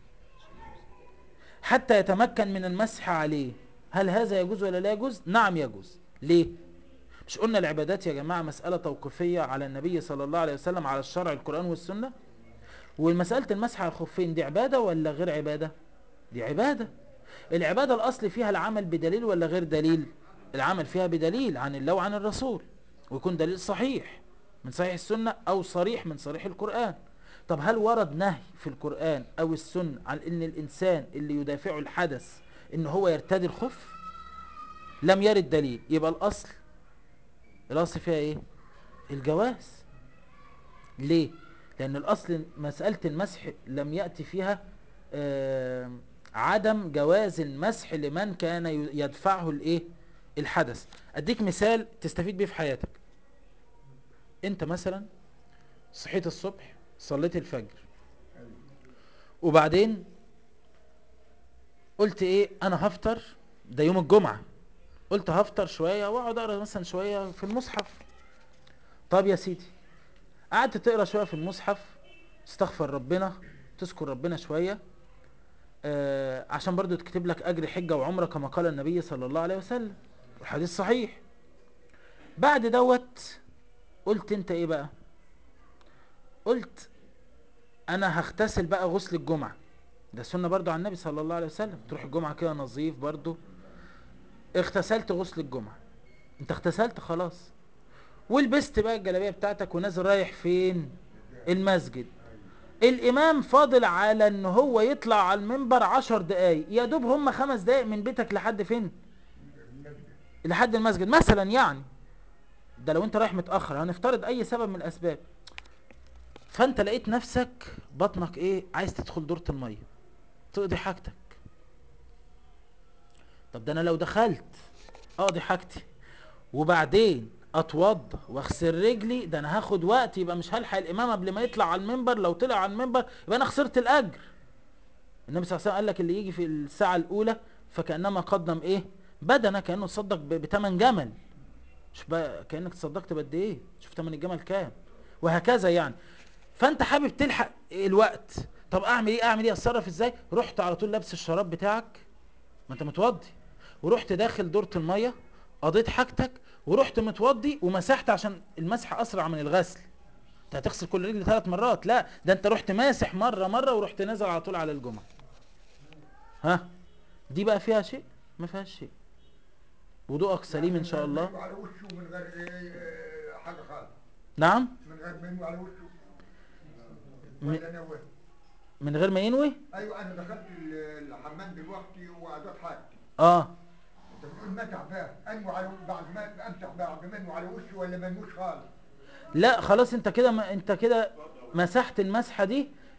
حتى يتمكن من المسح عليه هل هذا يجوز ولا لا يجوز نعم يجوز ليه مش قلنا العبادات يا جماعة مسألة توقيفية على النبي صلى الله عليه وسلم على الشرع القرآن والسنة والمسألة المسح على الخفين دي عبادة ولا غير عبادة دي عبادة العبادة الأصل فيها العمل بدليل ولا غير دليل العمل فيها بدليل عن الله وعن الرسول ويكون دليل صحيح من صحيح السنة أو صريح من صريح القرآن طب هل ورد نهي في القرآن أو السنة عن أن الإنسان اللي يدافع الحدث أن هو يرتدي الخف لم يرد دليل يبقى الأصل الأصل فيها إيه الجواز ليه لأن الأصل مسألة المسح لم يأتي فيها آه عدم جواز المسح لمن كان يدفعه الايه الحدث اديك مثال تستفيد بيه في حياتك انت مثلا صحيت الصبح صليت الفجر وبعدين قلت ايه انا هفطر ده يوم الجمعة قلت هفطر شوية واقعد اقرا مثلا شوية في المصحف طب يا سيدي قعدت تقرا شوية في المصحف تستغفر ربنا تذكر ربنا شوية آه عشان برضو تكتب لك اجر حجة وعمرة كما قال النبي صلى الله عليه وسلم الحديث صحيح بعد دوت قلت انت ايه بقى قلت انا هغتسل بقى غسل الجمعة ده سنة برضو عن النبي صلى الله عليه وسلم تروح الجمعة كده نظيف برضو اغتسلت غسل الجمعة انت اغتسلت خلاص ولبست بقى الجلابية بتاعتك ونازل رايح فين المسجد الامام فاضل على ان هو يطلع على المنبر عشر دقايق يا دوب هم خمس دقايق من بيتك لحد فين لحد المسجد مثلا يعني ده لو انت رايح متأخر هنفترض اي سبب من الاسباب فانت لقيت نفسك بطنك ايه عايز تدخل دورة المية تقضي حاجتك طب ده انا لو دخلت اقضي حاجتي وبعدين اتوضى واغسل رجلي ده انا هاخد وقت يبقى مش هلحق الامام قبل ما يطلع على المنبر لو طلع على المنبر يبقى انا خسرت الاجر النبي صلى الله عليه وسلم قال لك اللي يجي في الساعة الاولى فكأنما قدم ايه بدنه كأنه تصدق بتمن جمل شوف بقى كأنك تصدقت بقد ايه شوف تمن الجمل كام وهكذا يعني فانت حابب تلحق الوقت طب اعمل ايه اعمل ايه اتصرف ازاي رحت على طول لابس الشراب بتاعك ما انت متوضي ورحت داخل دورة المية قضيت حاجتك ورحت متوضي ومسحت عشان المسح اسرع من الغسل انت هتغسل كل رجل ثلاث مرات لا ده انت رحت ماسح مرة مرة ورحت نازل على طول على الجمعة ها دي بقى فيها شيء ما فيهاش شيء وضوءك سليم ان شاء الله على وشه من غير إيه، حاجة خالص نعم من غير منه على وشه م- ولا انا وين من غير ما ينوي ايوه انا دخلت ال- الحمام دلوقتي وقعدت حاجتي اه انت بتقول مسح بقى انه على بعد ما امسح بعد منه على وشه ولا منوش خالص لا خلاص انت كده ما انت كده مسحت المسحه دي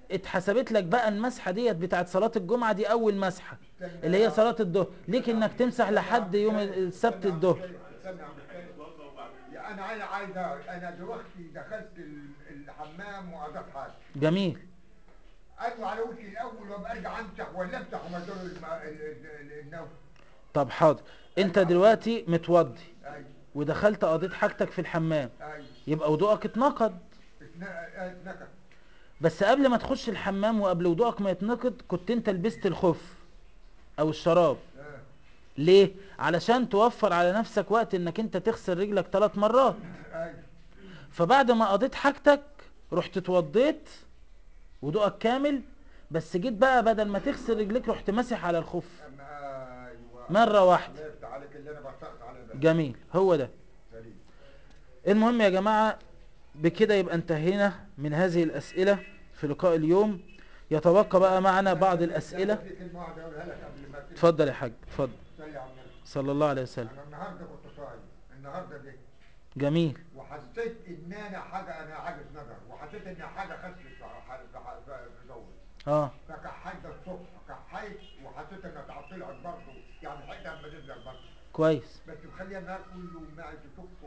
اتحسبت لك بقى المسحه ديت بتاعت صلاه الجمعه دي اول مسحه استنى اللي هي يا- صلاه الظهر ليك استنى يا انك عم- تمسح استنى يا لحد عم يوم سيد. السبت استنى يا عم الظهر سيد. استنى يا عم سيد. يا انا عايز عايز انا دلوقتي دخلت ال- الحمام وقضيت حاجه جميل انا على وشي الاول وابقى ارجع امسح ولا امسح وما دور الم- ال- ال- ال- النوم طب حاضر انت دلوقتي متوضي ايوه ودخلت قضيت حاجتك في الحمام ايوه يبقى وضوءك اتنقض اتن- اه، اتنكت بس قبل ما تخش الحمام وقبل وضوءك ما يتنقض كنت انت لبست الخف او الشراب اه، ليه علشان توفر على نفسك وقت انك انت تغسل رجلك ثلاث مرات ايوه فبعد ما قضيت حاجتك رحت اتوضيت وضوءك كامل بس جيت بقى بدل ما تغسل رجليك رحت ماسح على الخف أما ايوه مرة واحدة. الله يفتح عليك اللي انا بصقت عليه ده جميل هو ده سليم المهم يا جماعة بكده يبقى انتهينا من هذه الأسئلة في لقاء اليوم يتبقى بقى معنا بعض الأسئلة في كلمه واحده اقولها لك قبل ما تمشي. اتفضل يا حاج اتفضل صلي على النبي صلى الله عليه وسلم انا النهارده كنت صايم النهارده جه جميل وحسيت ان انا حاجه انا عاجز نظر وحسيت ان حاجه خشت في ح- في ح- في دوري اه فكحيت الصبح كحيت وحسيت انها تعطلت برضه يعني حته اما نزل برضه كويس بس مخليه النهار كله معي تشقه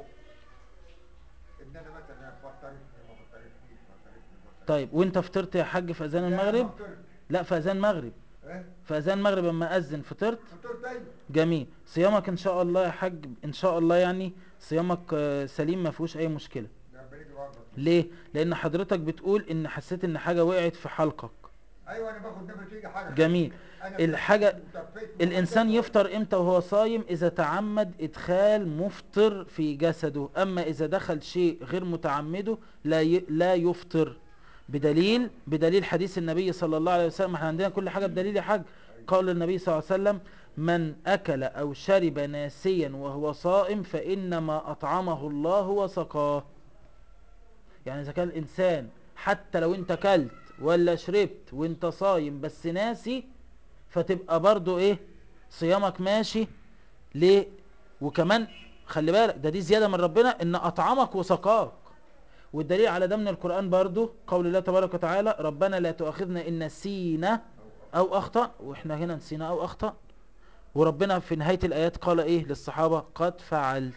ان انا مثلا فطرتني ما فطرتنيش فطرتني فطرتني طيب وانت فطرت يا حاج في اذان لا، ما المغرب فطرت. لا في اذان المغرب ايه في اذان المغرب اما اذن فطرت فطرت ايوه جميل صيامك ان شاء الله يا حاج ان شاء الله يعني صيامك آه، سليم ما فيهوش اي مشكله ده بنيجي برضه ليه لان حضرتك بتقول ان حسيت ان حاجه وقعت في حلقك ايوه انا باخد نفس يجي حاجه جميل أنا الحاجة وتفيت الانسان وحسيت- يفطر امتى وهو صايم اذا تعمد ادخال مفطر في جسده اما اذا دخل شيء غير متعمده لا ي... لا يفطر بدليل بدليل حديث النبي صلى الله عليه وسلم احنا عندنا كل حاجه بدليل يا حاج قول النبي صلى الله عليه وسلم من اكل او شرب ناسيا وهو صائم فانما اطعمه الله وسقاه يعني اذا كان الانسان حتى لو انت كلت ولا شربت وانت صايم بس ناسي فتبقى برضو ايه صيامك ماشي ليه وكمان خلي بالك ده دي زيادة من ربنا ان اطعمك وسقاك والدليل على ده من القرآن برضو قول الله تبارك وتعالى ربنا لا تؤاخذنا ان نسينا او اخطأ واحنا هنا نسينا او اخطأ وربنا في نهاية الايات قال ايه للصحابة قد فعلت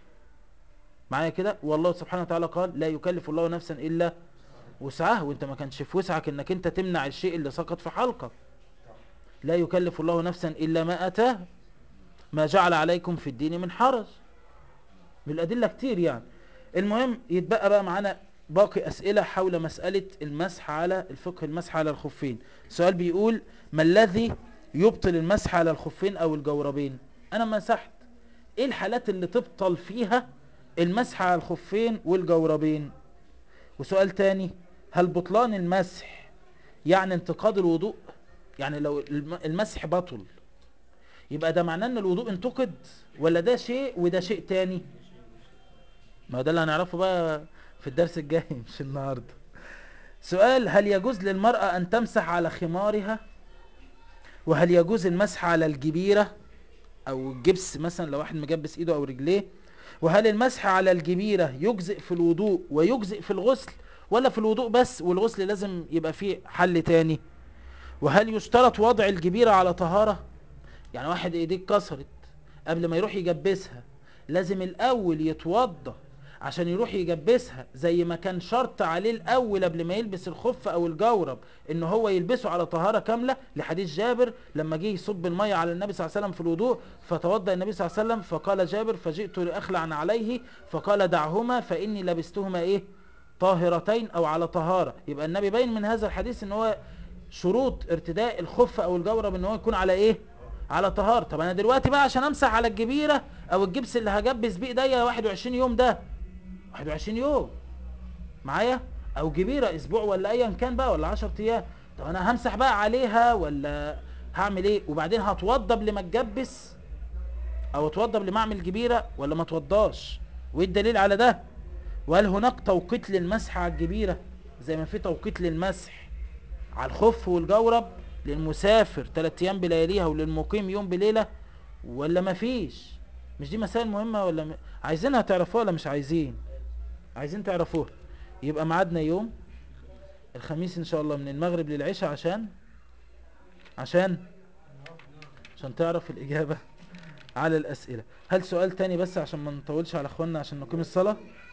معايا كده والله سبحانه وتعالى قال لا يكلف الله نفسا الا وسعها وانت ما كانش في وسعك انك انت تمنع الشيء اللي سقط في حلقك لا يكلف الله نفسا الا ما اتاه ما جعل عليكم في الدين من حرج من الادله كتير يعني المهم يتبقى بقى معانا باقي اسئله حول مساله المسح على الفقه المسح على الخفين سؤال بيقول ما الذي يبطل المسح على الخفين او الجوربين انا مسحت ايه الحالات اللي تبطل فيها المسح على الخفين والجوربين وسؤال تاني هل بطلان المسح يعني انتقاد الوضوء يعني لو الم- المسح بطل يبقى ده معناه ان الوضوء انتقد ولا ده شيء وده شيء تاني ما ده اللي هنعرفه بقى في الدرس الجاي مش النهارده سؤال هل يجوز للمرأة أن تمسح على خمارها وهل يجوز المسح على الجبيرة أو الجبس مثلا لو واحد مجبس إيده أو رجليه وهل المسح على الجبيرة يجزئ في الوضوء ويجزئ في الغسل ولا في الوضوء بس والغسل لازم يبقى فيه حل تاني وهل يشترط وضع الجبيرة على طهارة يعني واحد ايديه اتكسرت قبل ما يروح يجبسها لازم الاول يتوضى عشان يروح يجبسها زي ما كان شرط عليه الاول قبل ما يلبس الخف او الجورب ان هو يلبسه على طهارة كاملة لحديث جابر لما جه يصب المية على النبي صلى الله عليه وسلم في الوضوء فتوضى النبي صلى الله عليه وسلم فقال جابر فجئت لاخلع عليه فقال دعهما فاني لبستهما ايه طاهرتين او على طهارة يبقى النبي باين من هذا الحديث ان هو شروط ارتداء الخف او الجورب ان هو يكون على ايه على طهارة طب انا دلوقتي بقى عشان امسح على الجبيرة او الجبس اللي هجبس بيه ايديا 21 يوم ده 21 يوم معايا او جبيرة اسبوع ولا ايا كان بقى ولا 10 ايام طب انا همسح بقى عليها ولا هعمل ايه وبعدين هتوضى قبل ما اتجبس او اتوضى قبل ما اعمل جبيرة ولا ما اتوضاش وايه الدليل على ده وهل هناك توقيت للمسح على الجبيرة زي ما في توقيت للمسح على الخف والجورب للمسافر ثلاث ايام بلياليها وللمقيم يوم بليلة ولا ما فيش مش دي مسائل مهمة ولا م... عايزينها تعرفوها ولا مش عايزين عايزين تعرفوها يبقى ميعادنا يوم الخميس ان شاء الله من المغرب للعشاء عشان عشان عشان تعرف الاجابة على الاسئلة هل سؤال تاني بس عشان ما نطولش على اخواننا عشان نقيم الصلاة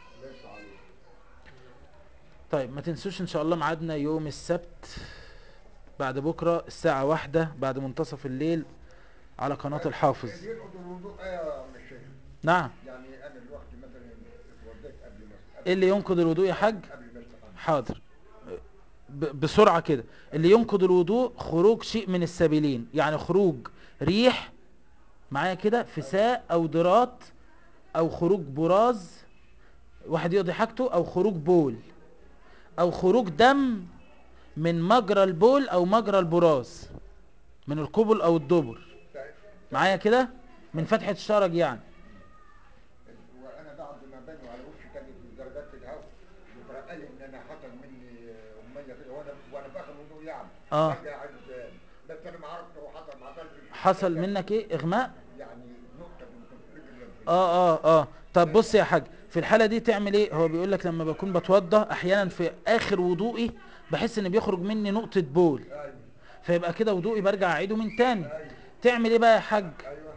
طيب ما تنسوش ان شاء الله ميعادنا يوم السبت بعد بكرة الساعة واحدة بعد منتصف الليل على قناة الحافظ اللي ينقض الوضوء ايه يا عم الشيخ نعم يعني انا الوقت مثلا اتوضيت قبل ما ايه اللي ينقض الوضوء يا حاج قبل ما استقام حاضر ب- بسرعة كده اللي ينقض الوضوء خروج شيء من السبيلين يعني خروج ريح معايا كده فساء او ضرات او خروج براز واحد يقضي حاجته او خروج بول او خروج دم من مجرى البول او مجرى البراز من القبل او الدبر معايا كده من فتحة الشرج يعني وانا بعد ما بنوا على وشي كانت درجات الهواء بترقى لي ان انا حصل مني اميه كده وانا وانا في اخر الوضوء يعني آه. فجأة عرفت بس انا ما عرفت هو حصل ما حصلش حصل منك ايه اغماء يعني نقطه من كنت اه اه اه طب بص يا حاج في الحالة دي تعمل ايه هو بيقول لك لما بكون بتوضى احيانا في اخر وضوئي بحس ان بيخرج مني نقطة بول ايوه فيبقى كده وضوئي برجع اعيده من تاني ايوه تعمل ايه بقى يا حاج ايوه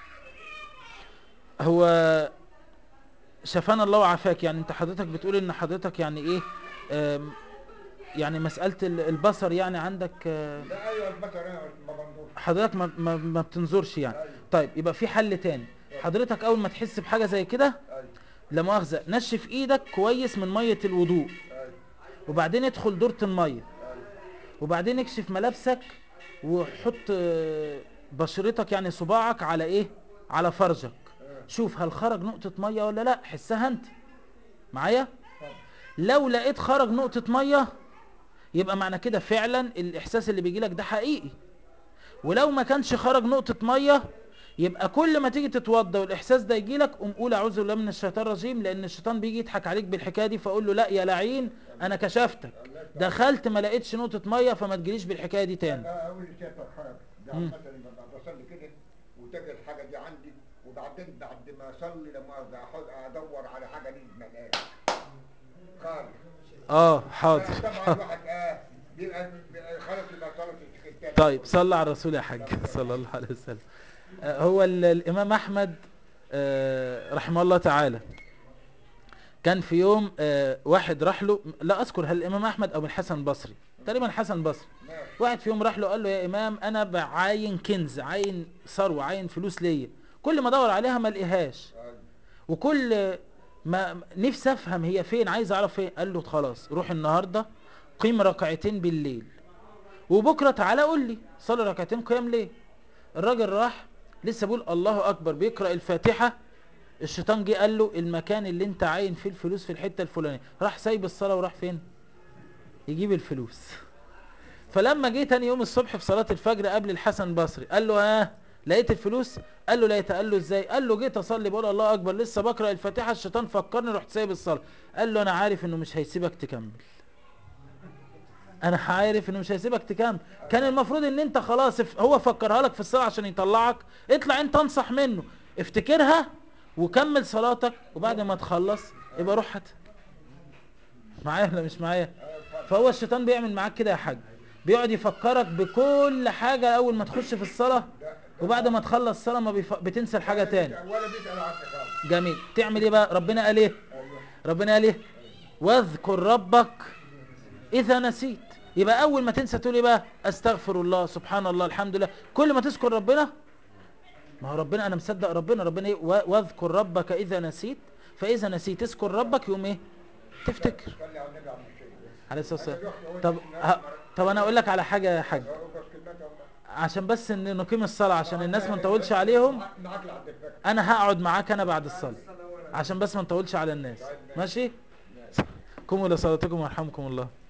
هو شفانا الله وعافاك يعني انت حضرتك بتقول ان حضرتك يعني ايه آم، يعني مسألة ال- البصر يعني عندك آه، لا ايوه البشر انا ما بنظرش حضرتك ما, ما, ما بتنظرش يعني ايوه طيب يبقى في حل تاني حضرتك اول ما تحس بحاجة زي كده ايوه لا مؤاخذة نشف ايدك كويس من مية الوضوء ايوه وبعدين ادخل دورة المية ايوه وبعدين اكشف ملابسك وحط آه، بشرتك يعني صباعك على ايه على فرجك شوف هل خرج نقطة مية ولا لا حسها انت معايا لو لقيت خرج نقطة مية يبقى معنى كده فعلا الاحساس اللي بيجي لك ده حقيقي ولو ما كانش خرج نقطة مية يبقى كل ما تيجي تتوضى والاحساس ده يجي لك قوم قول اعوذ بالله من الشيطان الرجيم لان الشيطان بيجي يضحك عليك بالحكايه دي فاقول له لا يا لعين انا كشفتك دخلت ما لقيتش نقطه ميه فما تجيليش بالحكايه دي تاني اقول لسيادتك حاجه يعني مم. مثلا لما بصلي كده وتجي الحاجه دي عندي وبعدين بعد ما اصلي لما أقعد ادور على حاجه دي ما الاقيهاش خالص اه حاضر طبعا الواحد اه بيبقى بيبقى خلاص يبقى صلاه التاني طيب صلى على الرسول يا حاج صلى الله عليه وسلم آه، هو ال- الامام احمد آه، رحمه الله تعالى كان في يوم آه، واحد راح له لا اذكر هل الامام احمد او الحسن البصري تقريبا الحسن البصري ماشي. واحد في يوم راح له قال له يا امام انا بعاين كنز عاين ثروه عاين فلوس ليا كل ما ادور عليها ما الاقيهاش أيوة. وكل ما نفسي افهم هي فين عايز اعرف فين قال له خلاص روح النهارده قيم ركعتين بالليل وبكره تعالى قول لي صلي ركعتين قيام ليه الراجل راح لسه بيقول الله اكبر بيقرا الفاتحه الشيطان جه قال له المكان اللي انت عاين فيه الفلوس في الحته الفلانيه راح سايب الصلاه وراح فين يجيب الفلوس فلما جه تاني يوم الصبح في صلاه الفجر قبل الحسن البصري قال له ها لقيت الفلوس قال له لقيتها قال له ازاي قال له جيت اصلي بقول الله اكبر لسه بقرا الفاتحه الشيطان فكرني رحت سايب الصلاه قال له انا عارف انه مش هيسيبك تكمل انا عارف انه مش هيسيبك تكمل كان المفروض ان انت خلاص اف- هو فكرها لك في الصلاه عشان يطلعك اطلع انت انصح منه افتكرها وكمل صلاتك وبعد ما تخلص يبقى روح هات معايا ولا مش معايا فهو الشيطان بيعمل معاك كده يا حاج بيقعد يفكرك بكل حاجة اول ما تخش في الصلاة وبعد ما تخلص الصلاة ما بيف... بتنسى الحاجة تاني ولا بيسال عنك خالص جميل تعمل ايه بقى ربنا قال ايه ربنا قال ايه واذكر ربك اذا نسيت يبقى اول ما تنسى تقول ايه بقى استغفر الله سبحان الله الحمد لله كل ما تذكر ربنا ما هو ربنا انا مصدق ربنا ربنا ايه "و- واذكر ربك اذا نسيت فاذا نسيت اذكر ربك يوم ايه تفتكر صلي على النبي عم الشيخ عليه الصلاه والسلام طب ه... طب انا اقول لك على حاجه يا حاج بس كلمات الله عشان بس ان نقيم الصلاه عشان الناس ما نطولش عليهم معاك- معاك لحد الفجر انا هقعد معاك انا بعد الصلاه عشان بس ما نطولش على الناس ماشي قوموا الى صلاتكم ويرحمكم الله